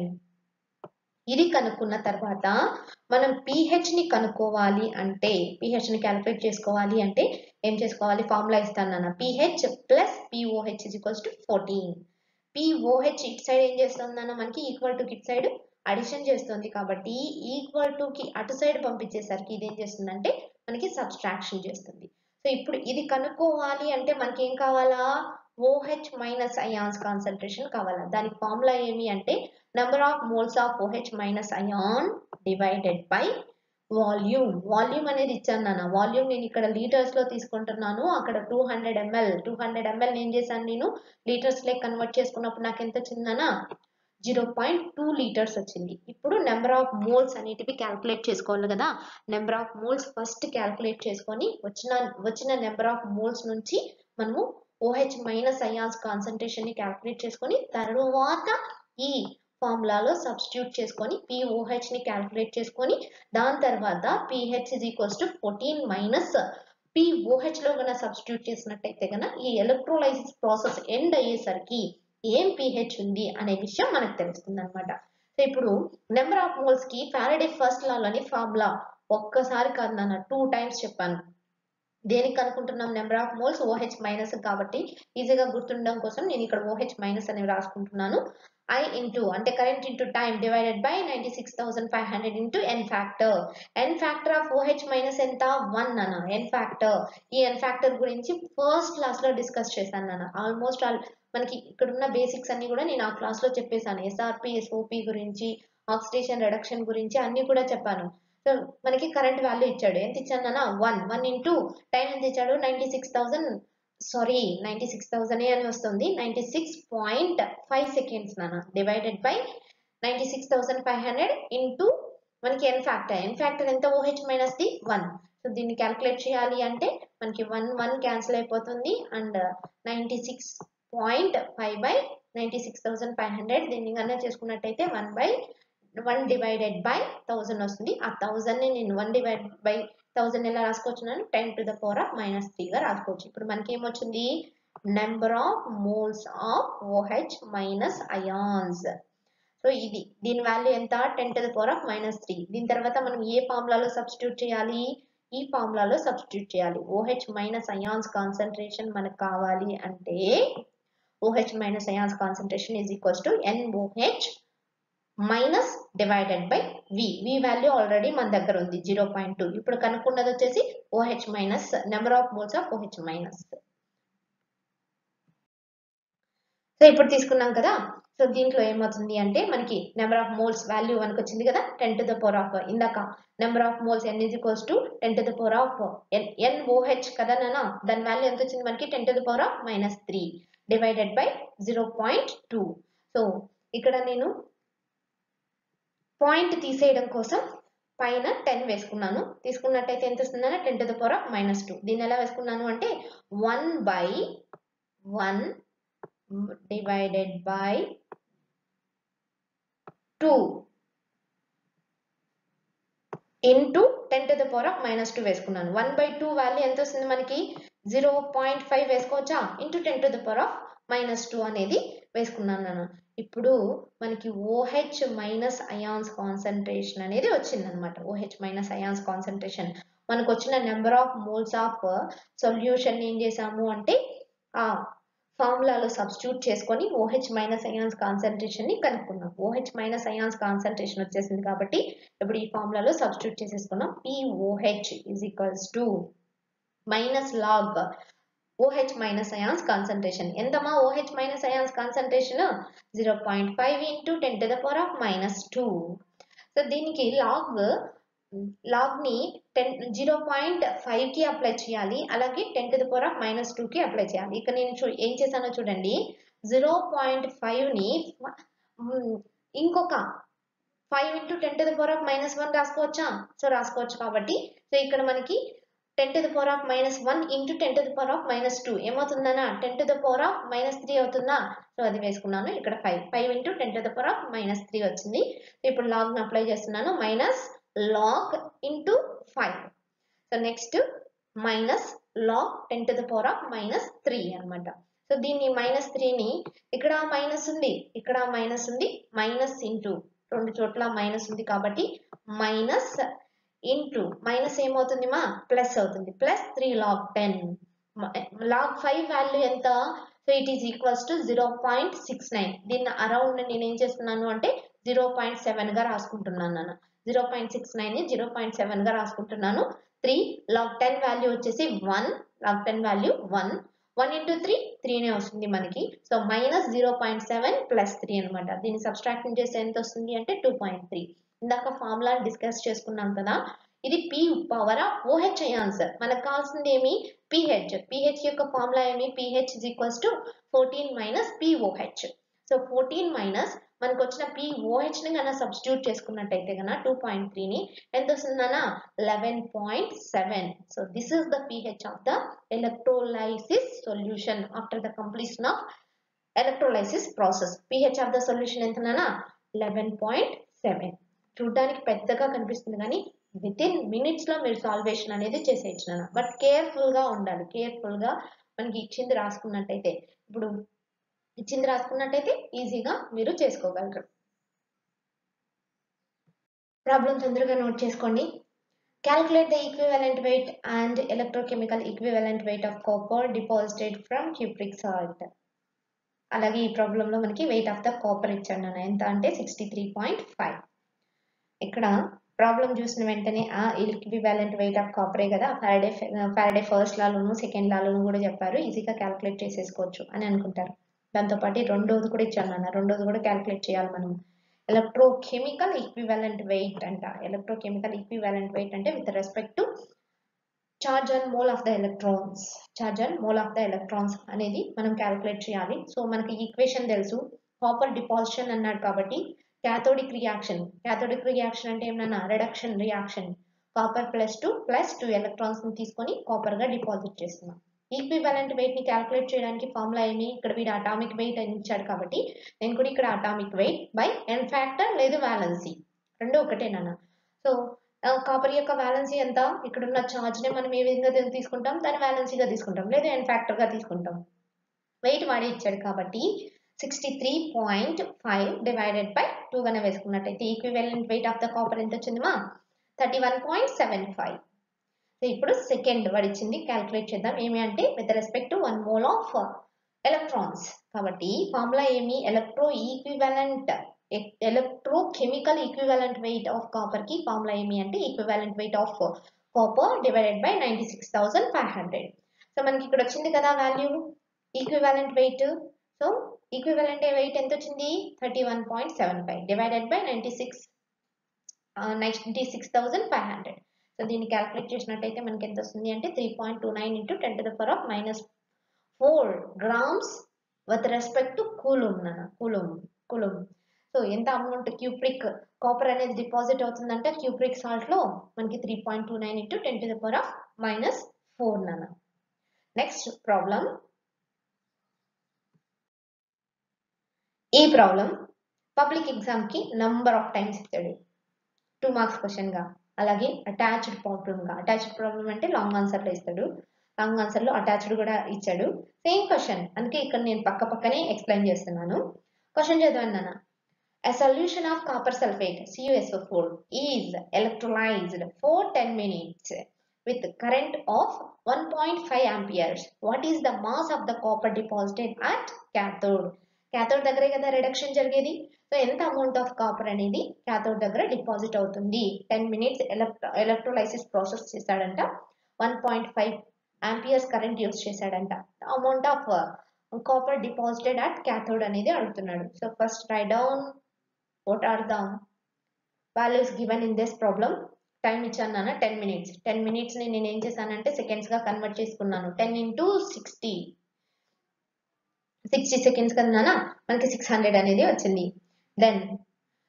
ఇది కనుక్కున్న తర్వాత మనం pH ని కనుక్కోవాలి అంటే pH ని క్యాలిక్యులేట్ చేసుకోవాలి అంటే ఏం చేసుకోవాలి ఫార్ములా ఇస్తాను నాన్న pH plus pOH is equals to fourteen pOH ఇట్ సైడ్ ఏం చేస్తుంది నాన్న మనకి ఈక్వల్ టు ఇట్ సైడ్ అడిషన్ చేస్తుంది కాబట్టి ఈక్వల్ టు కి అటు సైడ్ పంపించేసరికి ఇది ఏం చేస్తుందంటే మనకి సబ్స్ట్రాక్షన్ చేస్తుంది సో ఇప్పుడు ఇది కనుక్కోవాలి అంటే మనకి ఏం కావాలా ఓహెచ్ మైనస్ అయాన్స్ కాన్సన్ట్రేషన్ కావాలా దానికి ఫార్ములా ఏమి అంటే number of moles of OH minus ion divided by volume volume అనేది ఇచ్చాను నాన్న వాల్యూమ్ నేను ఇక్కడ లీటర్స్ లో తీసుకుంటున్నాను అక్కడ two hundred ml two hundred ml ఏం చేశాను నేను లీటర్స్ లే కన్వర్ట్ చేసుకున్నప్పుడు నాకు ఎంత వచ్చిందనా జీరో పాయింట్ టూ లీటర్స్ వచ్చింది ఇప్పుడు నెంబర్ ఆఫ్ మోల్స్ అనేటివి క్యాల్కులేట్ చేసుకోవాలి కదా number of moles first calculate చేసుకొని వచ్చిన వచ్చిన నెంబర్ ఆఫ్ మోల్స్ నుంచి మనము ఓహెచ్ మైనస్ అయాన్స్ కాన్సన్ట్రేషన్ ని క్యాల్కులేట్ చేసుకొని తర్వాత ఈ ఫార్ములాలో సబ్స్టిట్యూట్ చేసుకొని పిఓహెచ్ ని క్యాల్కులేట్ చేసుకొని దాని తర్వాత pH is equals to fourteen minus pOH లో గన సబ్స్టిట్యూట్ చేసినట్టయితే గన ఈ ఎలక్ట్రోలైసిస్ ప్రాసెస్ ఎండ్ అయ్యేసరికి ఏం పిహెచ్ ఉంది అనే విషయం మనకు తెలుస్తుంది అనమాట సో ఇప్పుడు నెంబర్ ఆఫ్ మోల్స్ కి ఫారడే ఫస్ట్ లాలోని ఫార్ములా ఒక్కసారి కాదు నాన్న టూ టైమ్స్ చెప్పాను దేనికి అనుకుంటున్నాం number of moles OH minus కాబట్టి ఈజీగా గుర్తుండడం కోసం నేను ఇక్కడ ఓహెచ్ మైనస్ అనేవి రాసుకుంటున్నాను ఐ ఇంటూ అంటే current into time divided by ninety six thousand five hundred into N factor N factor of OH minus ఎంత వన్ అన్న ఎన్ ఫ్యాక్టర్ ఈ ఎన్ ఫ్యాక్టర్ గురించి ఫస్ట్ క్లాస్ లో డిస్కస్ చేశాను నాన్న ఆల్మోస్ట్ ఆల్ మనకి ఇక్కడ ఉన్న బేసిక్స్ అన్ని కూడా నేను ఆ క్లాస్ లో చెప్పేశాను ఎస్ఆర్పి ఎస్ఓపి గురించి ఆక్సిడేషన్ రిడక్షన్ గురించి అన్ని కూడా చెప్పాను సో మనకి కరెంట్ వాల్యూ ఇచ్చాడు ఎంత ఇచ్చాను నాన్న వన్ వన్ ఇంటూ టైం ఎంత ఇచ్చాడు ninety six thousand sorry ninety six thousand అని వస్తుంది ninety six point five seconds నాన్న divided by ninety six thousand five hundred into మనకి ఎన్ ఫ్యాక్టర్ ఎన్ ఫ్యాక్టర్ ఎంత ఓహెచ్ మైనస్ ది వన్ సో దీన్ని calculate చేయాలి అంటే మనకి వన్ వన్ క్యాన్సిల్ అయిపోతుంది and ninety six point five by ninety six thousand five hundred దీన్ని కన్నా చేసుకున్నట్టయితే one by one divided by thousand వస్తుంది ఆ థౌజండ్ ని నేను వన్ డివైడ్ బై థౌజండ్ ఎలా రాసుకోవచ్చున్నాను ten to the power of minus త్రీగా రాసుకోవచ్చు ఇప్పుడు మనకి ఏమొచ్చింది number of moles of OH minus ions so ఇది దీని వాల్యూ ఎంత ten to the power of minus three దీని తర్వాత మనం ఏ ఫార్ములాలో సబ్స్టిట్యూట్ చేయాలి ఈ ఫార్ములాలో సబ్స్టిట్యూట్ చేయాలి ఓహెచ్ మైనస్ అయాన్స్ కాన్సన్ట్రేషన్ మనకు కావాలి అంటే OH minus ions concentration is equals to NOH minus divided by V V value already మన దగ్గర ఉంది జీరో పాయింట్ టూ ఇప్పుడు కనుక్కున్నది వచ్చేసి OH minus number of moles of OH minus so ఇప్పుడు తీసుకున్నాం కదా సో దీంట్లో ఏమవుతుంది అంటే మనకి నెంబర్ ఆఫ్ మోల్స్ వాల్యూ మనకు వచ్చింది కదా ten to the power of ఇందాక number of moles N is equals to ten to the power of N NOH కదా నాన్న దాని వాల్యూ ఎంత వచ్చింది మనకి ten to the power of minus three divided by zero point two so ఇక్కడ నేను point తీసేయడం కోసం పైన టెన్ వేసుకున్నాను తీసుకున్నట్టయితే ఎంత వస్తుందన్న ten to the power of minus two దీన్ని ఎలా వేసుకున్నాను అంటే one by one divided by two into ten to the power of minus two వేసుకున్నాను వన్ బై టూ వాల్యూ ఎంత వస్తుంది మనకి జీరో పాయింట్ ఫైవ్ వేసుకోవచ్చా into ten to the power of minus two అనేది వేసుకున్నాను నేను ఇప్పుడు మనకి ఓహెచ్ మైనస్ అయాన్స్ కాన్సన్ట్రేషన్ అనేది వచ్చింది అనమాట ఓహెచ్ మైనస్ అయాన్స్ కాన్సన్ట్రేషన్ మనకు వచ్చిన number of moles of solution ఏం చేసాము అంటే ఆ ఫార్ములాలో సబ్స్టిట్యూట్ చేసుకొని ఓహెచ్ మైనస్ అయాన్స్ కాన్సన్ట్రేషన్ ని కనుక్కున్నాం ఓహెచ్ మైనస్ అయాన్స్ కాన్సన్ట్రేషన్ వచ్చేసింది కాబట్టి ఇప్పుడు ఈ ఫార్ములాలో సబ్స్టిట్యూట్ చేసేసుకున్నాం pOH is equals to minus log OH minus ions concentration ఎంతమా OH minus ions concentration zero point five into ten to the power of minus two so దీనికి log log ని ten zero point five కి apply చేయాలి అలాగే ten to the power of minus two కి apply చేయాలి ఇక నేను చూ ఏం చేశానో చూడండి జీరో పాయింట్ ఫైవ్ ని మ్, ఇంకొక five into ten to the power of minus one రాసుకోవచ్చా సో రాసుకోవచ్చు కాబట్టి సో ఇక్కడ మనకి ten to the power of minus one into ten to the power of minus two ఏమవుతుందన్నా ten to the power of minus three అవుతుందా so అది వేసుకున్నాను ఇక్కడ five five into ten to the power of minus three వచ్చింది ఇప్పుడు లాగ్ని apply చేస్తున్నాను minus log into five so next minus log ten to the power of minus three అనమాట so దీన్ని మైనస్ త్రీని ఇక్కడ మైనస్ ఉంది ఇక్కడ మైనస్ ఉంది మైనస్ ఇంటూ రెండు చోట్ల మైనస్ ఉంది కాబట్టి మైనస్ ఇంటూ మైనస్ ఏమవుతుంది మా ప్లస్ అవుతుంది plus three log ten log five value ఎంత so it is equals to zero point six nine దీన్ని అరౌండ్ నేను ఏం చేస్తున్నాను అంటే జీరో పాయింట్ సెవెన్గా రాసుకుంటున్నాను నాన్న zero point six nine zero point సెవెన్గా రాసుకుంటున్నాను త్రీ లాగ్ టెన్ వాల్యూ వచ్చేసి one log ten value one one into three త్రీనే వస్తుంది మనకి so minus zero point seven plus three అనమాట దీన్ని సబ్స్ట్రాక్షన్ చేస్తే ఎంత వస్తుంది అంటే టూ పాయింట్ త్రీ ఇందాక ఫార్ములా డిస్కస్ చేసుకున్నాం కదా ఇది పి పవర్ ఓహెచ్ ఆన్సర్ మనకు కావాల్సింది ఏమి పిహెచ్ పిహెచ్ యొక్క ఫార్ములా ఏమి pH is equals to fourteen minus pOH so fourteen minus మనకు వచ్చిన పిఓహెచ్ ని కన్నా సబ్స్టిట్యూట్ చేసుకున్నట్టయితే కన్నా టూ పాయింట్ త్రీని ఎంత వస్తుందన్నా eleven point seven so this is the pH of the electrolysis solution after the completion of electrolysis process pH of the solution ఎంతనా లెవెన్ పాయింట్ సెవెన్ చూడడానికి పెద్దగా కనిపిస్తుంది కానీ విత్ ఇన్ మినిట్స్ లో మీరు సాల్వేషన్ అనేది చేసేయచ్చు బట్ కేర్ఫుల్ గా ఉండాలి కేర్ఫుల్ గా మనకి ఇచ్చింది రాసుకున్నట్టయితే ఇప్పుడు ఇచ్చింది రాసుకున్నట్టయితే ఈజీగా మీరు చేసుకోగలరు ప్రాబ్లం తొందరగా నోట్ చేసుకోండి Calculate the equivalent weight and electrochemical equivalent weight of copper deposited from cupric salt. అలాగే ఈ ప్రాబ్లంలో మనకి వెయిట్ ఆఫ్ ద కాపర్ ఇచ్చాడు నాన్న ఎంత అంటే సిక్స్టీ త్రీ పాయింట్ ఫైవ్ ఇక్కడ ప్రాబ్లం చూసిన వెంటనే ఆ ఈక్వివాలెంట్ వెయిట్ ఆఫ్ కాపరే కదా ఫ్యారడే ఫ్యారడే ఫస్ట్ లాలోను సెకండ్ లాలోను కూడా చెప్పారు ఈజీగా క్యాలిక్యులేట్ చేసేసుకోవచ్చు అని అనుకుంటారు దాంతోపాటు రెండోది కూడా ఇచ్చాను నాన్న రెండోది కూడా క్యాలిక్యులేట్ చేయాలి మనం ఎలక్ట్రోకెమికల్ ఈక్వివాలెంట్ వెయిట్ అంట ఎలక్ట్రోకెమికల్ ఈక్వివాలెంట్ వెయిట్ అంటే with respect to charge and mole of the electrons charge and mole of the electrons అనేది మనం క్యాలిక్యులేట్ చేయాలి సో మనకి ఈక్వేషన్ తెలుసు కాపర్ డిపాజిషన్ అన్నాడు కాబట్టి క్యాథోడిక్ రియాక్షన్ క్యాథోడిక్ రియాక్షన్ అంటే ఏమన్నా reduction reaction copper plus two plus two electrons ని తీసుకొని కాపర్ గా డిపాజిట్ చేస్తున్నాం ఈక్వివాలెంట్ వెయిట్ ని క్యాలిక్యులేట్ చేయడానికి ఫార్ములా ఏమి ఇక్కడ వీడు అటామిక్ వెయిట్ అని ఇచ్చాడు కాబట్టి నేను కూడా ఇక్కడ atomic weight by N factor లేదు వ్యాలెన్సీ రెండు ఒకటేనా సో కాపర్ యొక్క వ్యాలెన్సీ ఎంత ఇక్కడ ఉన్న ఛార్జ్ ని మనం ఏ విధంగా తీ- తీసుకుంటాం దాని వ్యాలెన్సీగా తీసుకుంటాం లేదు ఎన్ ఫ్యాక్టర్ గా తీసుకుంటాం వెయిట్ వాడి ఇచ్చాడు కాబట్టి sixty three point five divided by two గానే వేసుకున్నట్టయితే equivalent weight of the copper ఎంత వచ్చిందిమా thirty one point seven five so ఇప్పుడు సెకండ్ వాడు ఇచ్చింది క్యాలిక్యులేట్ చేద్దాం ఏమి అంటే with respect to one mole of electrons కాబట్టి ఫార్ములా ఏమి electro equivalent electro chemical equivalent weight of copper కి ఫార్ములా ఏమి అంటే equivalent weight of copper divided by ninety six thousand five hundred so మనకి ఇక్కడ వచ్చింది కదా value equivalent weight so equivalent weight ఎంత వచ్చింది thirty one point seven five divided by ninety six ninety six thousand five hundred so దీన్ని calculate చేసినట్టయితే మనకి ఎంత వస్తుంది అంటే three point two nine into ten to the power of minus four grams with respect to coulomb నాన్న coulomb coulomb so ఎంత amount cupric copper అనేది deposit అవుతుందంటే క్యూప్రిక్ సాల్ట్ లో మనకి three point two nine into ten to the power of minus four నాన్న next problem ఈ problem public exam కి number of times ఇచ్చాడు టూ మార్క్స్ క్వశ్చన్ గా అలాగే అటాచ్డ్ ప్రాబ్లమ్ గా అటాచ్డ్ ప్రాబ్లమ్ అంటే లాంగ్ ఆన్సర్ లో ఇస్తాడు లాంగ్ ఆన్సర్ లో అటాచ్డ్ కూడా ఇచ్చాడు సేమ్ క్వశ్చన్ అందుకే ఇక్కడ నేను పక్క పక్కనే ఎక్స్ప్లెయిన్ చేస్తున్నాను క్వశ్చన్ చదవండి నాన్న A solution of copper sulfate CuSO4 is electrolyzed for 10 minutes with current of 1.5 amperes. What is the mass of the copper deposited at cathode? Cathode దగ్గరే కదా రిడక్షన్ జరిగేది సో ఎంత అమౌంట్ ఆఫ్ కాపర్ అనేది cathode దగ్గర deposit అవుతుంది ten minutes electro electrolysis process చేశాడంట one point five amperes current use చేశాడంట amount of copper deposited at cathode అనేది అడుగుతున్నాడు so first write down what are the values given in this problem time ఇచ్చాను నాన్న ten minutes ten minutes ని నేను ఏం చేశానంటే సెకండ్స్ గా కన్వర్ట్ చేసుకున్నాను ten into sixty sixty seconds కదా నాన్న మనకి సిక్స్ హండ్రెడ్ అనేది వచ్చింది then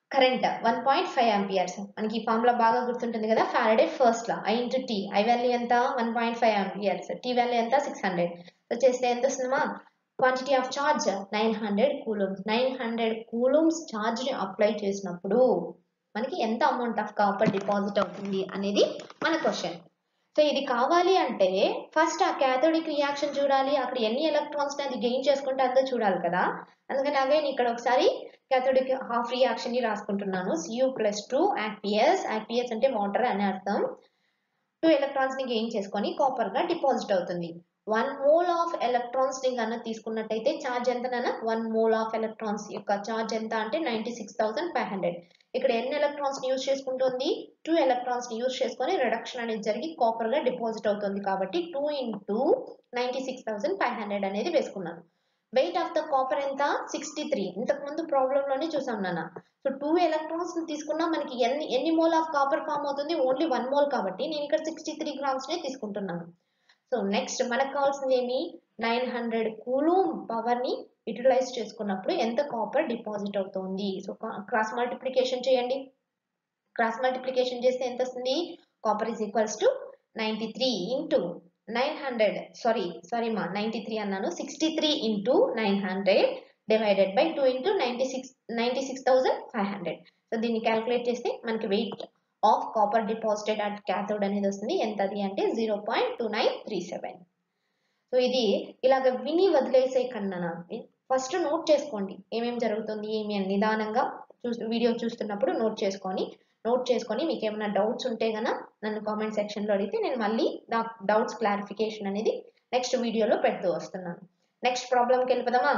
current one point five amperes మనకి ఈ ఫార్ములా బాగా గుర్తుంటుంది కదా Faraday first law I into T I value ఎంత one point five amperes T value ఎంత సిక్స్ హండ్రెడ్ చేస్తే ఎంత వస్తుందమ్మా quantity of charge nine hundred coulombs nine hundred coulombs charge ని అప్లై చేసినప్పుడు మనకి ఎంత అమౌంట్ ఆఫ్ కాపర్ డిపాజిట్ అవుతుంది అనేది మన క్వశ్చన్ సో ఇది కావాలి అంటే ఫస్ట్ ఆ క్యాథోడిక్ రియాక్షన్ చూడాలి అక్కడ ఎన్ని ఎలక్ట్రాన్స్ అది గెయిన్ చేసుకుంటే అంతా చూడాలి కదా అందుకని అగైన్ ఇక్కడ ఒకసారి క్యాథోడిక్ హాఫ్ రియాక్షన్ ని రాసుకుంటున్నాను CU plus two aqueous aqueous అంటే వాటర్ అని అర్థం టూ ఎలక్ట్రాన్స్ ని గెయిన్ చేసుకొని కాపర్ గా డిపాజిట్ అవుతుంది వన్ మోల్ ఆఫ్ ఎలక్ట్రాన్స్ ని కనుక తీసుకున్నట్టయితే ఛార్జ్ ఎంతనైనా వన్ మోల్ ఆఫ్ ఎలక్ట్రాన్స్ యొక్క ఛార్జ్ ఎంత అంటే ninety six thousand five hundred ఇక్కడ ఎన్ని ఎలక్ట్రాన్స్ ని యూజ్ చేసుకుంటుంది టూ ఎలక్ట్రాన్స్ ని యూజ్ చేసుకొని రిడక్షన్ అనేది జరిగి కాపర్ గా డిపాజిట్ అవుతుంది కాబట్టి two into ninety six thousand five hundred అనేది వేసుకున్నాను వెయిట్ ఆఫ్ ద కాపర్ ఎంత సిక్స్టీ త్రీ ఇంతకు ముందు ప్రాబ్లమ్ లోనే చూసాం నాన్న సో టూ ఎలక్ట్రాన్స్ ని తీసుకున్నా మనకి ఎన్ని ఎన్ని మోల్ ఆఫ్ కాపర్ ఫామ్ అవుతుంది ఓన్లీ వన్ మోల్ కాబట్టి నేను ఇక్కడ సిక్స్టీ త్రీ గ్రామ్స్ నే తీసుకుంటున్నాను సో నెక్స్ట్ మనకు కావాల్సింది ఏమి నైన్ హండ్రెడ్ కూలూమ్ పవర్ ని యూటిలైజ్ చేసుకున్నప్పుడు ఎంత కాపర్ డిపాజిట్ అవుతుంది సో క్రాస్ మల్టిప్లికేషన్ చేయండి క్రాస్ మల్టిప్లికేషన్ చేస్తే ఎంత వస్తుంది copper is equals to ninety three into nine hundred sorry sorry మా నైంటీ త్రీ అన్నాను sixty three into nine hundred divided by two into ninety six ninety six thousand five hundred so దీన్ని calculate చేస్తే మనకి weight of copper deposited at cathode అనేది వస్తుంది ఎంతది అంటే zero point two nine three seven so ఇది ఇలాగ విని వదిలేసే కన్నా ఫస్ట్ నోట్ చేసుకోండి ఏమేం జరుగుతుంది ఏమి అని నిదానంగా చూ వీడియో చూస్తున్నప్పుడు నోట్ చేసుకొని నోట్ చేసుకొని మీకు ఏమైనా డౌట్స్ ఉంటే గన నన్ను కామెంట్ సెక్షన్లో అడిగితే నేను మళ్ళీ నా డౌట్స్ క్లారిఫికేషన్ అనేది నెక్స్ట్ వీడియోలో పెడుతూ వస్తున్నాను నెక్స్ట్ ప్రాబ్లంకి వెళ్ళిపోదామా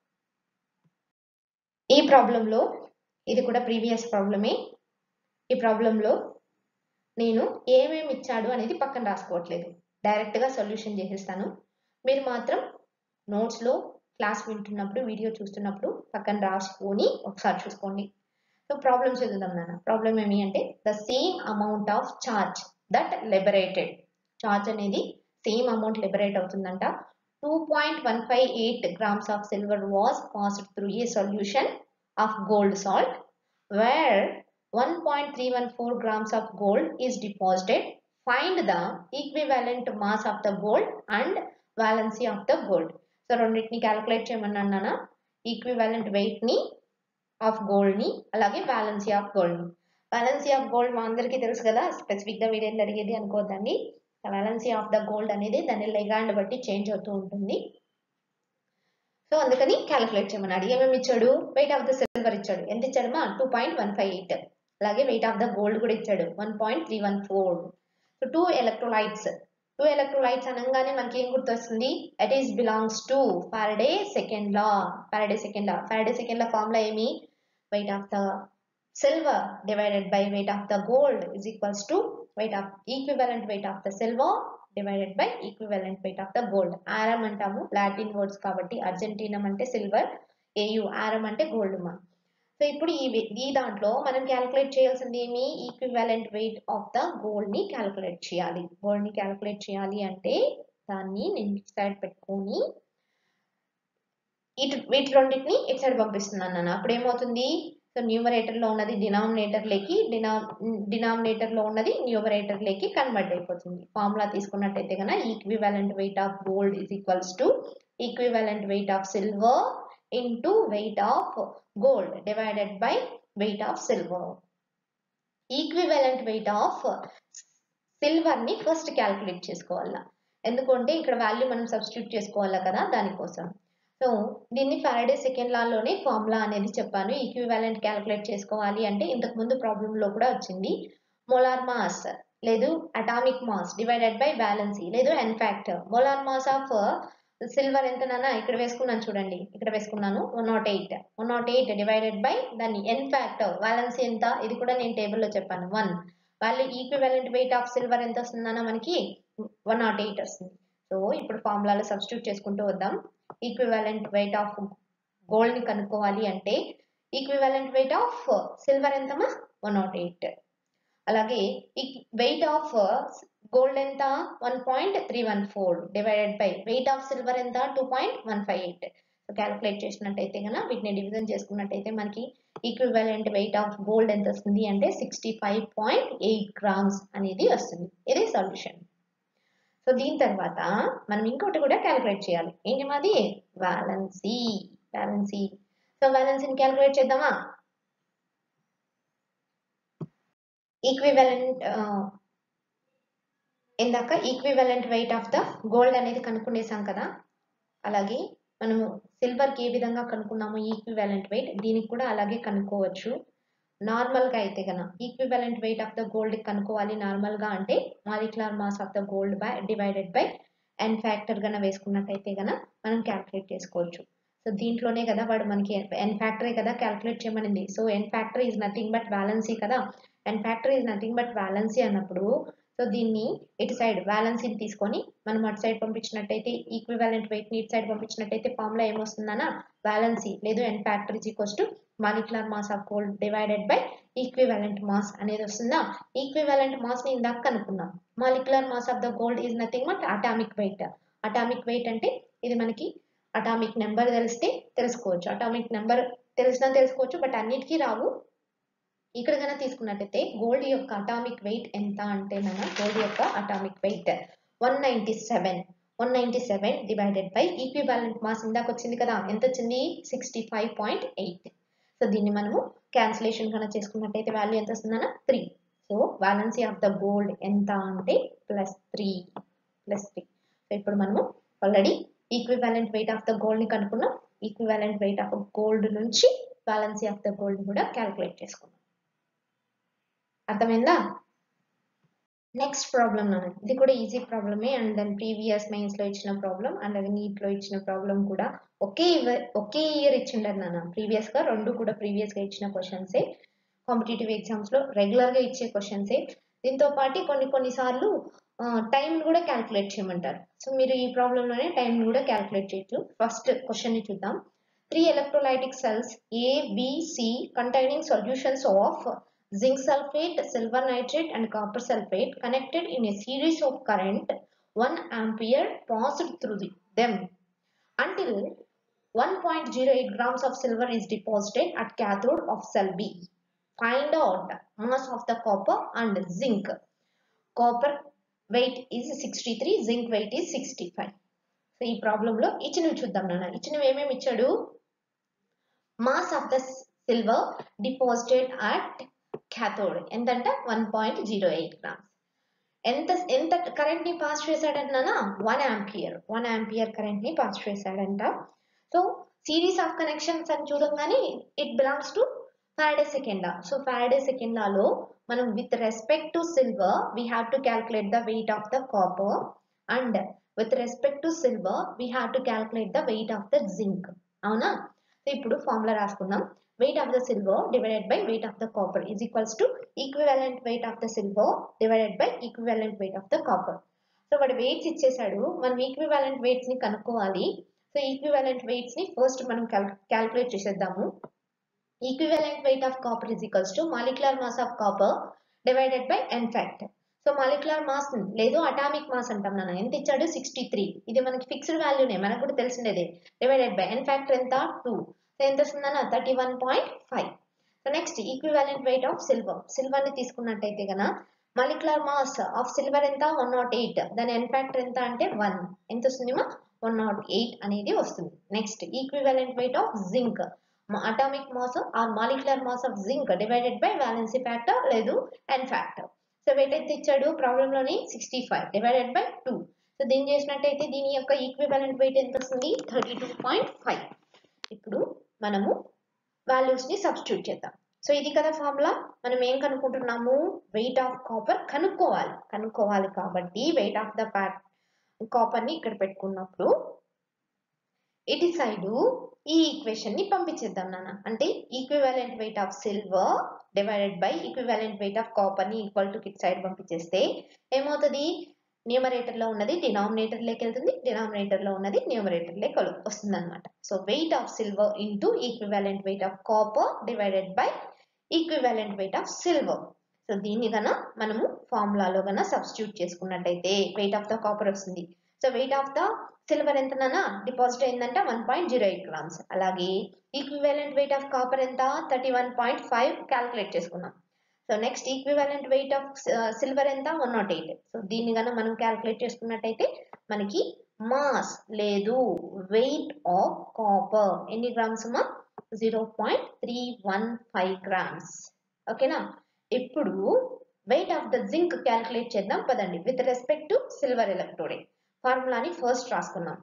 ఈ ప్రాబ్లంలో ఇది కూడా ప్రీవియస్ ప్రాబ్లమే ఈ ప్రాబ్లంలో నేను ఏమేమి ఇచ్చాడు అనేది పక్కన రాసుకోవట్లేదు డైరెక్ట్గా సొల్యూషన్ చేసేస్తాను మీరు మాత్రం నోట్స్లో క్లాస్ వింటున్నప్పుడు వీడియో చూస్తున్నప్పుడు పక్కన రాసుకొని ఒకసారి చూసుకోండి సో ప్రాబ్లం చదువుదాం నాన్న ప్రాబ్లం ఏమి అంటే the same amount of charge that liberated charge అనేది సేమ్ అమౌంట్ లిబరేట్ అవుతుందంట two point one five eight grams of silver was passed through a solution of gold salt where 1.314 grams of gold is deposited. Find the equivalent mass of the gold and valency of the gold. సో రెండింటిని calculate చేయమన్నానా equivalent weight ని of gold ని అలాగే బ్యాలెన్సీ of gold ని బ్యాలెన్సీ of gold మా అందరికీ తెలుసు కదా స్పెసిఫిక్ గా వీడియో అడిగేది అనుకోవద్దండి బ్యాలెన్సీ ఆఫ్ ద గోల్డ్ అనేది దాని లెగాండ్ బట్టి చేంజ్ అవుతూ ఉంటుంది సో అందుకని క్యాలిక్యులేట్ చేయమన్నాడు ఏమేమి ఇచ్చాడు వెయిట్ ఆఫ్ ద సిల్వర్ ఇచ్చాడు ఎంత ఇచ్చాడమ్మా two point one five eight అలాగే వెయిట్ ఆఫ్ ద గోల్డ్ కూడా ఇచ్చాడు one point three one four so two electrolytes two electrolytes అనగానే మనకి ఏం గుర్తొస్తుంది it is belongs to Faraday second law Faraday second law Faraday second law formula ఏమి weight of the silver divided by weight of the gold is equals to weight of equivalent weight of the silver divided by equivalent weight of the gold aurum అంటాము Latin words కాబట్టి అర్జెంటీనం అంటే silver AU ఆరం అంటే gold మా so ఇప్పుడు ఈ ఈ దాంట్లో మనం క్యాలిక్యులేట్ చేయాల్సింది ఏమి equivalent weight of the gold ని క్యాలిక్యులేట్ చేయాలి గోల్డ్ ని క్యాలిక్యులేట్ చేయాలి అంటే దాన్ని నేను సైడ్ పెట్టుకొని ఇటు వీటి రెండింటిని ఇటు సైడ్ పంపిస్తున్నాను నాన్న అప్పుడు ఏమవుతుంది సో న్యూమరేటర్ లో ఉన్నది డినామినేటర్ లేకి డినా డినామినేటర్ లో ఉన్నది న్యూమరేటర్ లేకి కన్వర్ట్ అయిపోతుంది ఫార్ములా తీసుకున్నట్టయితే కనుక equivalent weight of gold is equals to equivalent weight of silver into weight of gold divided by weight of silver. Equivalent weight of silver ని ఫస్ట్ క్యాల్కులేట్ చేసుకోవాలా ఎందుకంటే ఇక్కడ వాల్యూ మనం సబ్స్టిట్యూట్ చేసుకోవాలా కదా దానికోసం సో దీన్ని ఫారడే సెకండ్ లాలోనే ఫార్ములా అనేది చెప్పాను ఈక్వివాలెంట్ క్యాల్కులేట్ చేసుకోవాలి అంటే ఇంతకు ముందు ప్రాబ్లంలో కూడా వచ్చింది మోలార్ మాస్ లేదు atomic mass divided by valency లేదు N factor molar mass of silver ఎంతనన్నా ఇక్కడ వేసుకున్నాను చూడండి ఇక్కడ వేసుకున్నాను one nought eight one nought eight divided by దాన్ని ఎన్ ఫ్యాక్టర్ బ్యాలెన్స్ ఎంత ఇది కూడా నేను టేబుల్లో చెప్పాను వన్ వాళ్ళు ఈక్వివలెంట్ వెయిట్ ఆఫ్ సిల్వర్ ఎంత వస్తుందన్న మనకి వన్ నాట్ ఎయిట్ వస్తుంది సో ఇప్పుడు ఫార్ములాలో సబ్స్టిట్యూట్ చేసుకుంటూ వద్దాం ఈక్వివలెంట్ వెయిట్ ఆఫ్ గోల్డ్ ని కనుక్కోవాలి అంటే ఈక్వివలెంట్ వెయిట్ ఆఫ్ సిల్వర్ ఎంతమా వన్ నాట్ ఎయిట్ అలాగే వెయిట్ ఆఫ్ గోల్డ్ ఎంత one point three one four divided by weight of silver ఎంత two point one five eight so calculate చేసినట్టయితే కనుక వీటిని డివిజన్ చేసుకున్నట్టయితే మనకి ఈక్వివలెంట్ వెయిట్ ఆఫ్ గోల్డ్ ఎంత వస్తుంది అంటే sixty five point eight grams అనేది వస్తుంది ఇదే సొల్యూషన్ సో దీని తర్వాత మనం ఇంకోటి కూడా క్యాలిక్యులేట్ చేయాలి ఏంటి మాది వ్యాలెన్సీ వ్యాలెన్సీ సో వ్యాలెన్సీని క్యాలిక్యులేట్ చేద్దామా ఈక్వివలెంట్ ఇందాక equivalent weight of the gold అనేది కనుక్కునేసాం కదా అలాగే మనము సిల్వర్కి ఏ విధంగా కనుక్కున్నామో ఈక్వివలెంట్ వెయిట్ దీనికి కూడా అలాగే కనుక్కోవచ్చు నార్మల్గా అయితే కన equivalent weight of the gold కనుక్కోవాలి నార్మల్గా అంటే molecular mass of the gold by divided by N factor గన వేసుకున్నట్టయితే గన మనం క్యాల్కులేట్ చేసుకోవచ్చు సో దీంట్లోనే కదా వాడు మనకి ఎన్ ఫ్యాక్టరే కదా క్యాల్కులేట్ చేయమనింది so N factor is nothing but valency కదా N factor is nothing but valency అన్నప్పుడు సో దీన్ని ఇటు సైడ్ వ్యాలెన్సీని తీసుకొని మనం అటు సైడ్ పంపించినట్టయితే ఈక్వివాలెంట్ వెయిట్ ని ఇటు సైడ్ పంపించినట్టయితే ఫార్ములా ఏమొస్తుందన్నా వ్యాలెన్సీ లేదు N factor is equals to molecular mass of gold divided by equivalent mass అనేది వస్తుందా ఈక్వివాలెంట్ మాస్ ని ఇందాక కనుక్కున్నాం molecular mass of the gold is nothing but atomic weight atomic weight అంటే ఇది మనకి అటామిక్ నెంబర్ తెలిస్తే తెలుసుకోవచ్చు అటామిక్ నెంబర్ తెలిసినా తెలుసుకోవచ్చు బట్ అన్నిటికీ రావు ఇక్కడ కనుక తీసుకున్నట్టయితే గోల్డ్ యొక్క అటామిక్ వెయిట్ ఎంత అంటే మన గోల్డ్ యొక్క atomic weight one ninety seven one ninety seven divided by equivalent mass ఇందాక వచ్చింది కదా ఎంత వచ్చింది sixty five point eight so దీన్ని మనము క్యాన్సిలేషన్ కనుక చేసుకున్నట్టయితే వాల్యూ ఎంత వస్తుందన్న three so valency of the gold ఎంత అంటే plus three plus three so ఇప్పుడు మనము already equivalent weight of the gold ని కనుక్కున్నాం ఈక్వివాలెంట్ వెయిట్ ఆఫ్ గోల్డ్ నుంచి బ్యాలెన్సీ ఆఫ్ ద గోల్డ్ కూడా క్యాలిక్యులేట్ చేసుకున్నాం అర్థమైందా నెక్స్ట్ ప్రాబ్లం నాన్న ఇది కూడా ఈజీ ప్రాబ్లమే అండ్ దెన్ ప్రీవియస్ మెయిన్స్ లో ఇచ్చిన ప్రాబ్లం అండ్ అది నీట్ లో ఇచ్చిన ప్రాబ్లం కూడా ఒకే ఒకే ఇయర్ ఇచ్చిండారు నాన్న ప్రీవియస్ గా రెండు కూడా ప్రీవియస్ గా ఇచ్చిన క్వశ్చన్సే కాంపిటేటివ్ ఎగ్జామ్స్ లో రెగ్యులర్ గా ఇచ్చే క్వశ్చన్సే దీంతో పాటు కొన్ని కొన్నిసార్లు టైం కూడా క్యాలిక్యులేట్ చేయమంటారు సో మీరు ఈ ప్రాబ్లం లోనే టైం కూడా క్యాలిక్యులేట్ చేయొచ్చు ఫస్ట్ క్వశ్చన్ ని చూద్దాం three electrolytic cells A B C containing solutions of zinc sulfate, silver nitrate and copper sulfate connected in a series of current 1 ampere passed through the, them until 1.08 grams of silver is deposited at cathode of cell B. Find out mass of the copper and zinc. Copper weight is 63, zinc weight is 65. So ఈ ప్రాబ్లంలో ఇచ్చినవి చూద్దాం నాన్న ఇచ్చినవి ఏమేమి ఇచ్చాడు mass of the silver deposited at cathode ఎంతంట one point zero eight grams ఎంత ఎంత కరెంట్ ని పాస్ చేశాడంటున్నానా one ampere one ampere current ని పాస్ చేశాడంట సో సిరీస్ ఆఫ్ కనెక్షన్స్ అని చూడంగానే it belongs to Faraday second law so Faraday second లాలో మనం with respect to silver we have to calculate the weight of the copper and with respect to silver we have to calculate the weight of the zinc అవునా so ఇప్పుడు formula రాసుకుందాం weight of the silver divided by weight of the copper is equals to equivalent weight of the silver divided by equivalent weight of the copper. So వాడు weights ఇచ్చేసాడు మనం equivalent weights ని కనుక్కోవాలి so equivalent weights ని first మనం calculate చేసేద్దాము equivalent weight of copper is equals to molecular mass of copper divided by N factor so molecular mass లేదు atomic mass అంటాం నాన్న ఎంత ఇచ్చాడు సిక్స్టీ త్రీ ఇది మనకి ఫిక్స్డ్ వాల్యూనే మనకు కూడా తెలిసిందేదే డివైడెడ్ బై ఎన్ ఫ్యాక్టర్ ఎంత టూ సో ఎంత వస్తుందన్న thirty one point five so next equivalent weight of silver silver ని తీసుకున్నట్టయితే గన మాలిక్యులర్ మాస్ ఆఫ్ సిల్వర్ ఎంత వన్ నాట్ ఎయిట్ దాని ఎన్ ఫ్యాక్టర్ ఎంత అంటే వన్ ఎంత వస్తుందేమో వన్ నాట్ ఎయిట్ అనేది వస్తుంది next equivalent weight of zinc atomic mass or molecular mass of zinc divided by valency factor లేదు ఎన్ ఫ్యాక్టర్ సో వెయిట్ అయితే ఇచ్చాడు ప్రాబ్లం లోని sixty five divided by two so దీన్ని చేసినట్టయితే దీని యొక్క ఈక్వివాలెంట్ వెయిట్ ఎంత వస్తుంది థర్టీ టూ పాయింట్ ఫైవ్ ఇప్పుడు మనము వాల్యూస్ ని సబ్స్టిట్యూట్ చేద్దాం సో ఇది కదా ఫార్ములా మనం ఏం కనుక్కుంటున్నాము వెయిట్ ఆఫ్ కాపర్ కనుక్కోవాలి కనుక్కోవాలి కాబట్టి weight of the fat copper ని ఇక్కడ పెట్టుకున్నప్పుడు ఇటు సైడు ఈ ఈక్వేషన్ ని పంపించేద్దాం నాన్న అంటే equivalent weight of silver divided by equivalent weight of copper ని ఈక్వల్ టు కిట్ సైడ్ పంపించేస్తే ఏమవుతుంది న్యూమరేటర్ లో ఉన్నది డినామినేటర్ లోకి వెళ్తుంది డినామినేటర్ లో ఉన్నది న్యూమరేటర్ లోకి వస్తుంది అనమాట so weight of silver into equivalent weight of copper divided by equivalent weight of silver so దీన్ని గన మనము ఫార్ములాలో గన సబ్స్టిట్యూట్ చేసుకున్నట్టయితే వెయిట్ ఆఫ్ ద కాపర్ వస్తుంది so weight of the silver ఎంతనా డిపాజిట్ అయిందంట one point zero eight grams అలాగే ఈక్వివాలెంట్ వెయిట్ ఆఫ్ కాపర్ ఎంత thirty one point five calculate చేసుకున్నాం so next equivalent weight of silver ఎంత one nought eight so దీన్ని కనుక మనం క్యాల్కులేట్ చేసుకున్నట్టయితే మనకి మాస్ లేదు వెయిట్ ఆఫ్ కాపర్ ఎన్ని గ్రామ్స్ మా zero point three one five grams ఓకేనా ఇప్పుడు weight of the zinc calculate చేద్దాం పదండి with respect to silver electrode ఫార్ములాని ఫస్ట్ రాసుకున్నాం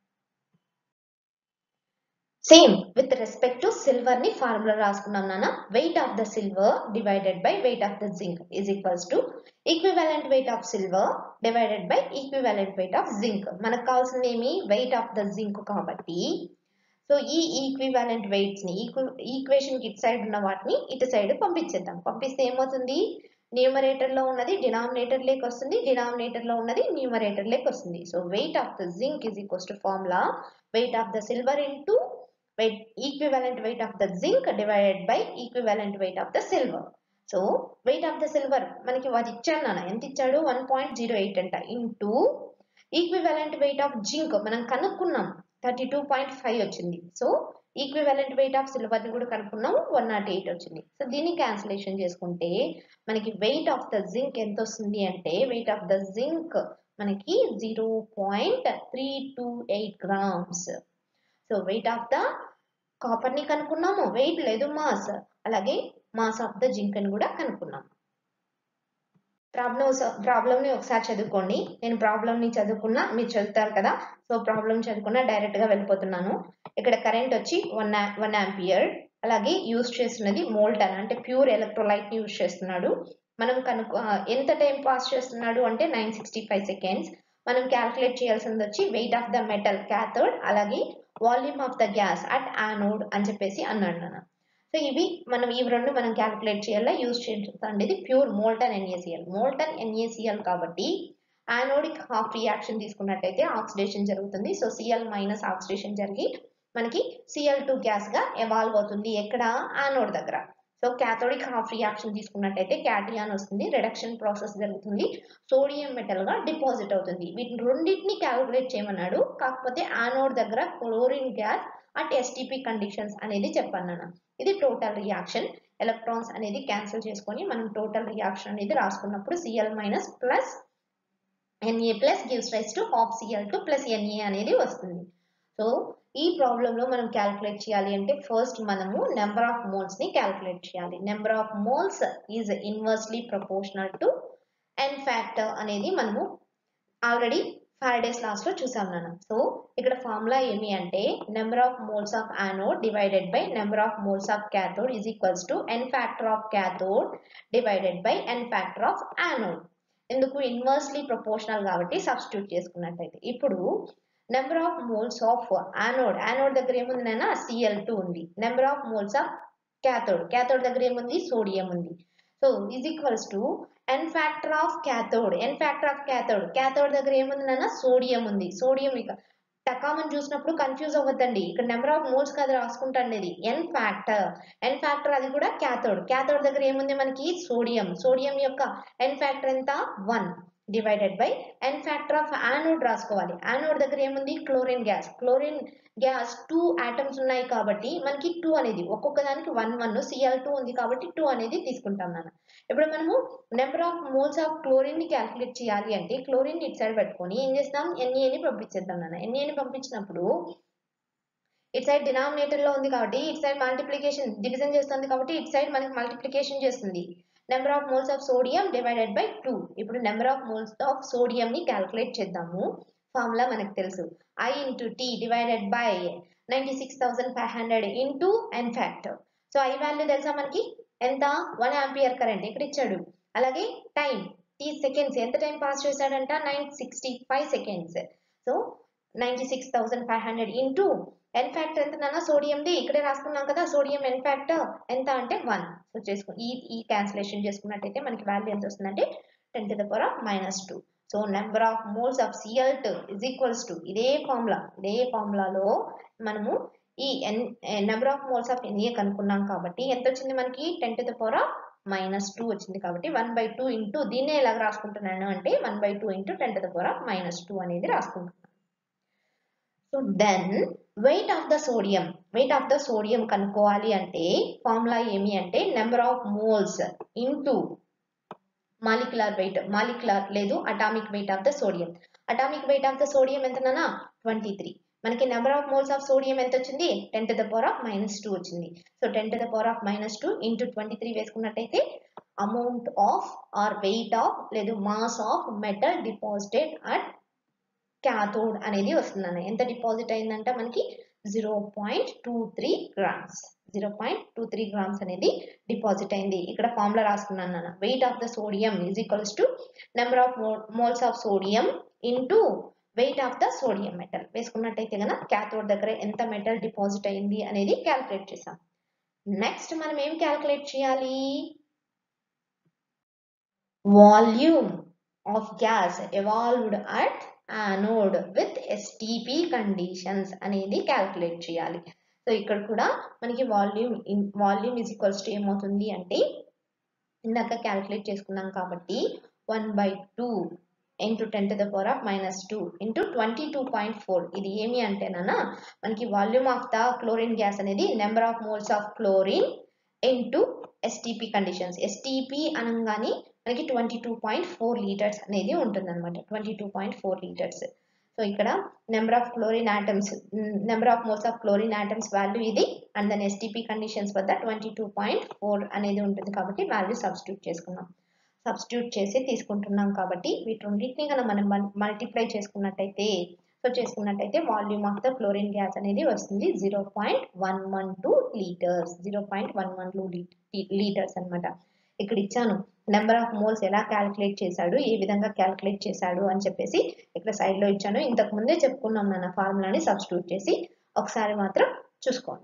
same with respect to silver ని ఫార్ములా రాసుకున్నాం నాన్న weight of the silver divided by weight of the zinc is equals to equivalent weight of silver divided by equivalent weight of zinc మనకు కావాల్సింది ఏమి weight of the zinc కాబట్టి so ఈ equivalent weights ని equation కి ఇటు side ఉన్న వాటిని ఇటు సైడ్ పంపించేద్దాం పంపిస్తే ఏమవుతుంది న్యూమరేటర్ లో ఉన్నది డినామినేటర్ లేకి వస్తుంది డినామినేటర్ లో ఉన్నది న్యూమరేటర్ లేకి వస్తుంది so weight of the zinc is equals to formula weight of the silver into weight equivalent weight of the zinc divided by equivalent weight of the silver so weight of the silver మనకి వాడు ఇచ్చాడు నాన్న ఎంత ఇచ్చాడు one point zero eight అంట into equivalent weight of zinc మనం కనుక్కున్నాం thirty two point five వచ్చింది so equivalent weight of silver ని కూడా కనుక్కున్నాం వన్ నాట్ ఎయిట్ వచ్చింది సో దీన్ని క్యాన్సిలేషన్ చేసుకుంటే మనకి వెయిట్ ఆఫ్ ద జింక్ ఎంత వస్తుంది అంటే వెయిట్ ఆఫ్ ద జింక్ మనకి zero point three two eight grams so weight of the copper ని కనుక్కున్నాము వెయిట్ లేదు మాస్ అలాగే మాస్ ఆఫ్ ద జింక్ అని కూడా కనుక్కున్నాము ప్రాబ్లం ప్రాబ్లమ్ ని ఒకసారి చదువుకోండి నేను ప్రాబ్లమ్ ని చదువుకున్నా మీరు చదువుతారు కదా సో ప్రాబ్లం చదువుకున్నా డైరెక్ట్ గా వెళ్ళిపోతున్నాను ఇక్కడ కరెంట్ వచ్చి వన్ వన్ ఆంపియర్ అలాగే యూజ్ చేస్తున్నది మోల్టన్ అంటే ప్యూర్ ఎలక్ట్రోలైట్ ని యూజ్ చేస్తున్నాడు మనం కనుక్కు ఎంత టైం పాస్ చేస్తున్నాడు అంటే నైన్ సిక్స్టీ ఫైవ్ సెకండ్స్ మనం క్యాల్కులేట్ చేయాల్సింది వచ్చి weight of the metal cathode అలాగే volume of the gas at anode అని చెప్పేసి అన్నాడు నాన్న సో ఇవి మనం ఇవి రెండు మనం క్యాల్కులేట్ చేయాలా యూజ్ చేయండి ఇది pure molten N A C L molten N A C L కాబట్టి యానోడిక్ హాఫ్ రియాక్షన్ తీసుకున్నట్టయితే ఆక్సిడేషన్ జరుగుతుంది సో సిఎల్ మైనస్ ఆక్సిడేషన్ జరిగి మనకి సిఎల్ టూ గ్యాస్ గా ఎవాల్వ్ అవుతుంది ఎక్కడ యానోడ్ దగ్గర సో క్యాథోడిక్ హాఫ్ రియాక్షన్ తీసుకున్నట్టయితే క్యాటియాన్ వస్తుంది రిడక్షన్ ప్రాసెస్ జరుగుతుంది సోడియం మెటల్ గా డిపాజిట్ అవుతుంది వీటిని రెండింటిని క్యాలిక్యులేట్ చేయమన్నాడు కాకపోతే యానోడ్ దగ్గర chlorine gas at S T P conditions అనేది చెప్పన్నాను ఇది టోటల్ రియాక్షన్ ఎలక్ట్రాన్స్ అనేది క్యాన్సిల్ చేసుకొని మనం టోటల్ రియాక్షన్ అనేది రాసుకున్నప్పుడు C L minus plus N A plus gives rise to half C L two plus N A అనేది వస్తుంది సో ఈ ప్రాబ్లంలో మనం క్యాల్కులేట్ చేయాలి అంటే ఫస్ట్ మనము నెంబర్ ఆఫ్ మోల్స్ ని క్యాల్కులేట్ చేయాలి number of moles is inversely proportional to N factor అనేది మనము ఆల్రెడీ ఫారడేస్ లాస్ట్ లో చూసాం నాన్న సో ఇక్కడ ఫార్ములా ఏమి అంటే number of moles of anode divided by number of moles of cathode is equals to N factor of cathode divided by N factor of anode ఎందుకు inversely proportional కాబట్టి substitute చేసుకున్నట్టయితే ఇప్పుడు number of moles of anode anode దగ్గర ఏముంది నాన్న C L two ఉంది number of moles of cathode cathode దగ్గర ఏముంది సోడియం ఉంది so is equals to N factor of cathode N factor of cathode cathode దగ్గర ఏముంది నాన్న సోడియం ఉంది సోడియం ఇక టకామని చూసినప్పుడు కన్ఫ్యూజ్ అవ్వద్దండి ఇక్కడ నెంబర్ ఆఫ్ మోల్స్ కదా రాసుకుంటాండి ఇది ఎన్ ఫ్యాక్టర్ ఎన్ ఫ్యాక్టర్ అది కూడా క్యాథోడ్ క్యాథోడ్ దగ్గర ఏముంది మనకి సోడియం సోడియం యొక్క ఎన్ ఫ్యాక్టర్ ఎంత one divided by N factor of anode రాసుకోవాలి యానోడ్ దగ్గర ఏముంది chlorine gas chlorine gas two atoms ఉన్నాయి కాబట్టి మనకి టూ అనేది ఒక్కొక్క దానికి వన్ వన్ సిఎల్ టూ ఉంది కాబట్టి టూ అనేది తీసుకుంటాం నాన్న ఇప్పుడు మనము number of moles of chlorine ని క్యాల్కులేట్ చేయాలి అంటే క్లోరిన్ ఇటు సైడ్ పెట్టుకొని ఏం చేస్తాం ఎన్ఏని పంపించేద్దాం నాన్న ఎన్ఏని పంపించినప్పుడు ఇటు సైడ్ డినామినేటర్ లో ఉంది కాబట్టి ఇటు సైడ్ మల్టిప్లికేషన్ డివిజన్ చేస్తుంది కాబట్టి ఇటు సైడ్ మనకి మల్టిప్లికేషన్ చేస్తుంది number of moles of sodium divided by two ఇప్పుడు number of moles of sodium ని క్యాల్కులేట్ చేద్దాము ఫార్ములా మనకు తెలుసు I into T divided by ninety six thousand five hundred into N factor so I value తెలుసా మనకి ఎంత one ampere current ఇక్కడ ఇచ్చాడు అలాగే టైం టీ సెకండ్స్ ఎంత టైం పాస్ చేశాడంట nine sixty five seconds so ninety six thousand five hundred into N factor ఎంత నాన్న సోడియంది ఇక్కడే రాసుకున్నాం కదా సోడియం ఎన్ ఫ్యాక్టర్ ఎంత అంటే వన్ సో చేసుకో ఈ ఈ క్యాన్సిలేషన్ చేసుకున్నట్టయితే మనకి వాల్యూ ఎంత వస్తుందంటే ten to the power of minus two so number of moles of CL two is equals to ఇదే ఫార్ములా ఇదే ఫార్ములాలో మనము ఈ N number of moles of NA కనుక్కున్నాం కాబట్టి ఎంత వచ్చింది మనకి ten to the power of minus two వచ్చింది కాబట్టి వన్ బై టూ ఇంటూ దీన్నే ఎలాగ రాసుకుంటున్నాను అంటే one by two into ten to the power of minus two అనేది రాసుకుంటున్నాను so then weight of the sodium weight of the sodium కనుక్కోవాలి అంటే ఫార్ములా ఏమి అంటే number of moles into molecular weight molecular లేదు atomic weight of the sodium atomic weight of the sodium ఎంతనా twenty three మనకి number of moles of sodium ఎంత వచ్చింది ten to the power of minus two వచ్చింది so ten to the power of minus two into twenty three వేసుకున్నట్టయితే amount of or weight of లేదు mass of metal deposited at cathode అనేది వస్తుందన్న ఎంత deposit అయిందంట మనకి zero point two three grams zero point two three grams అనేది deposit అయింది ఇక్కడ ఫార్ములా రాసుకున్నాను నాన్న weight of the sodium is equals to number of moles of sodium into weight of the sodium metal వేసుకున్నట్టయితే కనుక cathode దగ్గర ఎంత metal deposit అయింది అనేది క్యాల్కులేట్ చేసాం నెక్స్ట్ మనం ఏం క్యాల్కులేట్ చేయాలి volume of gas evolved at anode with STP conditions అనేది క్యాల్కులేట్ చేయాలి సో ఇక్కడ కూడా మనకి volume volume is equals to ఏమవుతుంది అంటే ఇందాక క్యాల్కులేట్ చేసుకున్నాం కాబట్టి one by two into ten to the power of minus two into twenty two point four ఇది ఏమి అంటేనా మనకి volume of the chlorine gas అనేది number of moles of chlorine into STP conditions STP అనగానే మనకి twenty two point four litres అనేది ఉంటుంది అనమాట twenty two point four litres so ఇక్కడ number of chlorine atoms number of moles of chlorine atoms value ఇది and then STP conditions వద్ద twenty two point four అనేది ఉంటుంది కాబట్టి వాల్యూ సబ్స్టిట్యూట్ చేసుకున్నాం సబ్స్టిట్యూట్ చేసి తీసుకుంటున్నాం కాబట్టి వీటిన్నింటిని కనుక మనం మల్టిప్లై చేసుకున్నట్టయితే సో చేసుకున్నట్టయితే volume of the chlorine gas అనేది వస్తుంది zero point one one two litres zero point one one two litres అనమాట ఇక్కడ ఇచ్చాను నెంబర్ ఆఫ్ మోల్స్ ఎలా క్యాలిక్యులేట్ చేశాడు ఏ విధంగా క్యాలిక్యులేట్ చేశాడు అని చెప్పేసి ఇక్కడ సైడ్లో ఇచ్చాను ఇంతకు ముందే చెప్పుకున్నాం నాన్న ఫార్ములాని సబ్స్టిట్యూట్ చేసి ఒకసారి మాత్రం చూసుకోండి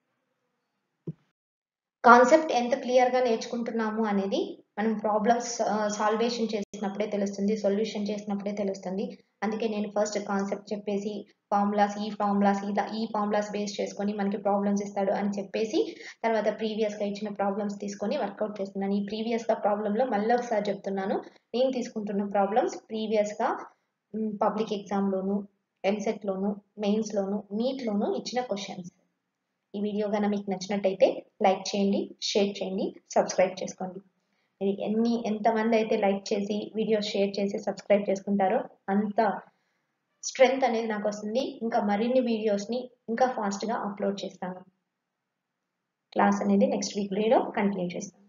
కాన్సెప్ట్ ఎంత క్లియర్గా నేర్చుకుంటున్నాము అనేది మనం ప్రాబ్లమ్స్ సాల్వేషన్ చేసినప్పుడే తెలుస్తుంది సొల్యూషన్ చేసినప్పుడే తెలుస్తుంది అందుకే నేను ఫస్ట్ కాన్సెప్ట్ చెప్పేసి ఫార్ములాస్ ఈ ఫార్ములాస్ ఇలా ఈ ఫార్ములాస్ బేస్ చేసుకొని మనకి ప్రాబ్లమ్స్ ఇస్తాడు అని చెప్పేసి తర్వాత ప్రీవియస్గా ఇచ్చిన ప్రాబ్లమ్స్ తీసుకొని వర్కౌట్ చేస్తున్నాను ఈ ప్రీవియస్గా ప్రాబ్లంలో మళ్ళీ ఒకసారి చెప్తున్నాను నేను తీసుకుంటున్న ప్రాబ్లమ్స్ ప్రీవియస్గా పబ్లిక్ ఎగ్జామ్లోను ఎంసెట్లోను మెయిన్స్లోను మీట్లోను ఇచ్చిన క్వశ్చన్స్ ఈ వీడియో కనుక మీకు నచ్చినట్టయితే లైక్ చేయండి షేర్ చేయండి సబ్స్క్రైబ్ చేసుకోండి మీరు ఎన్ని ఎంతమంది అయితే లైక్ చేసి వీడియోస్ షేర్ చేసి సబ్స్క్రైబ్ చేసుకుంటారో అంత స్ట్రెంగ్త్ అనేది నాకు వస్తుంది ఇంకా మరిన్ని వీడియోస్ని ఇంకా ఫాస్ట్గా అప్లోడ్ చేస్తాను క్లాస్ అనేది నెక్స్ట్ వీక్లో కంటిన్యూ చేస్తాను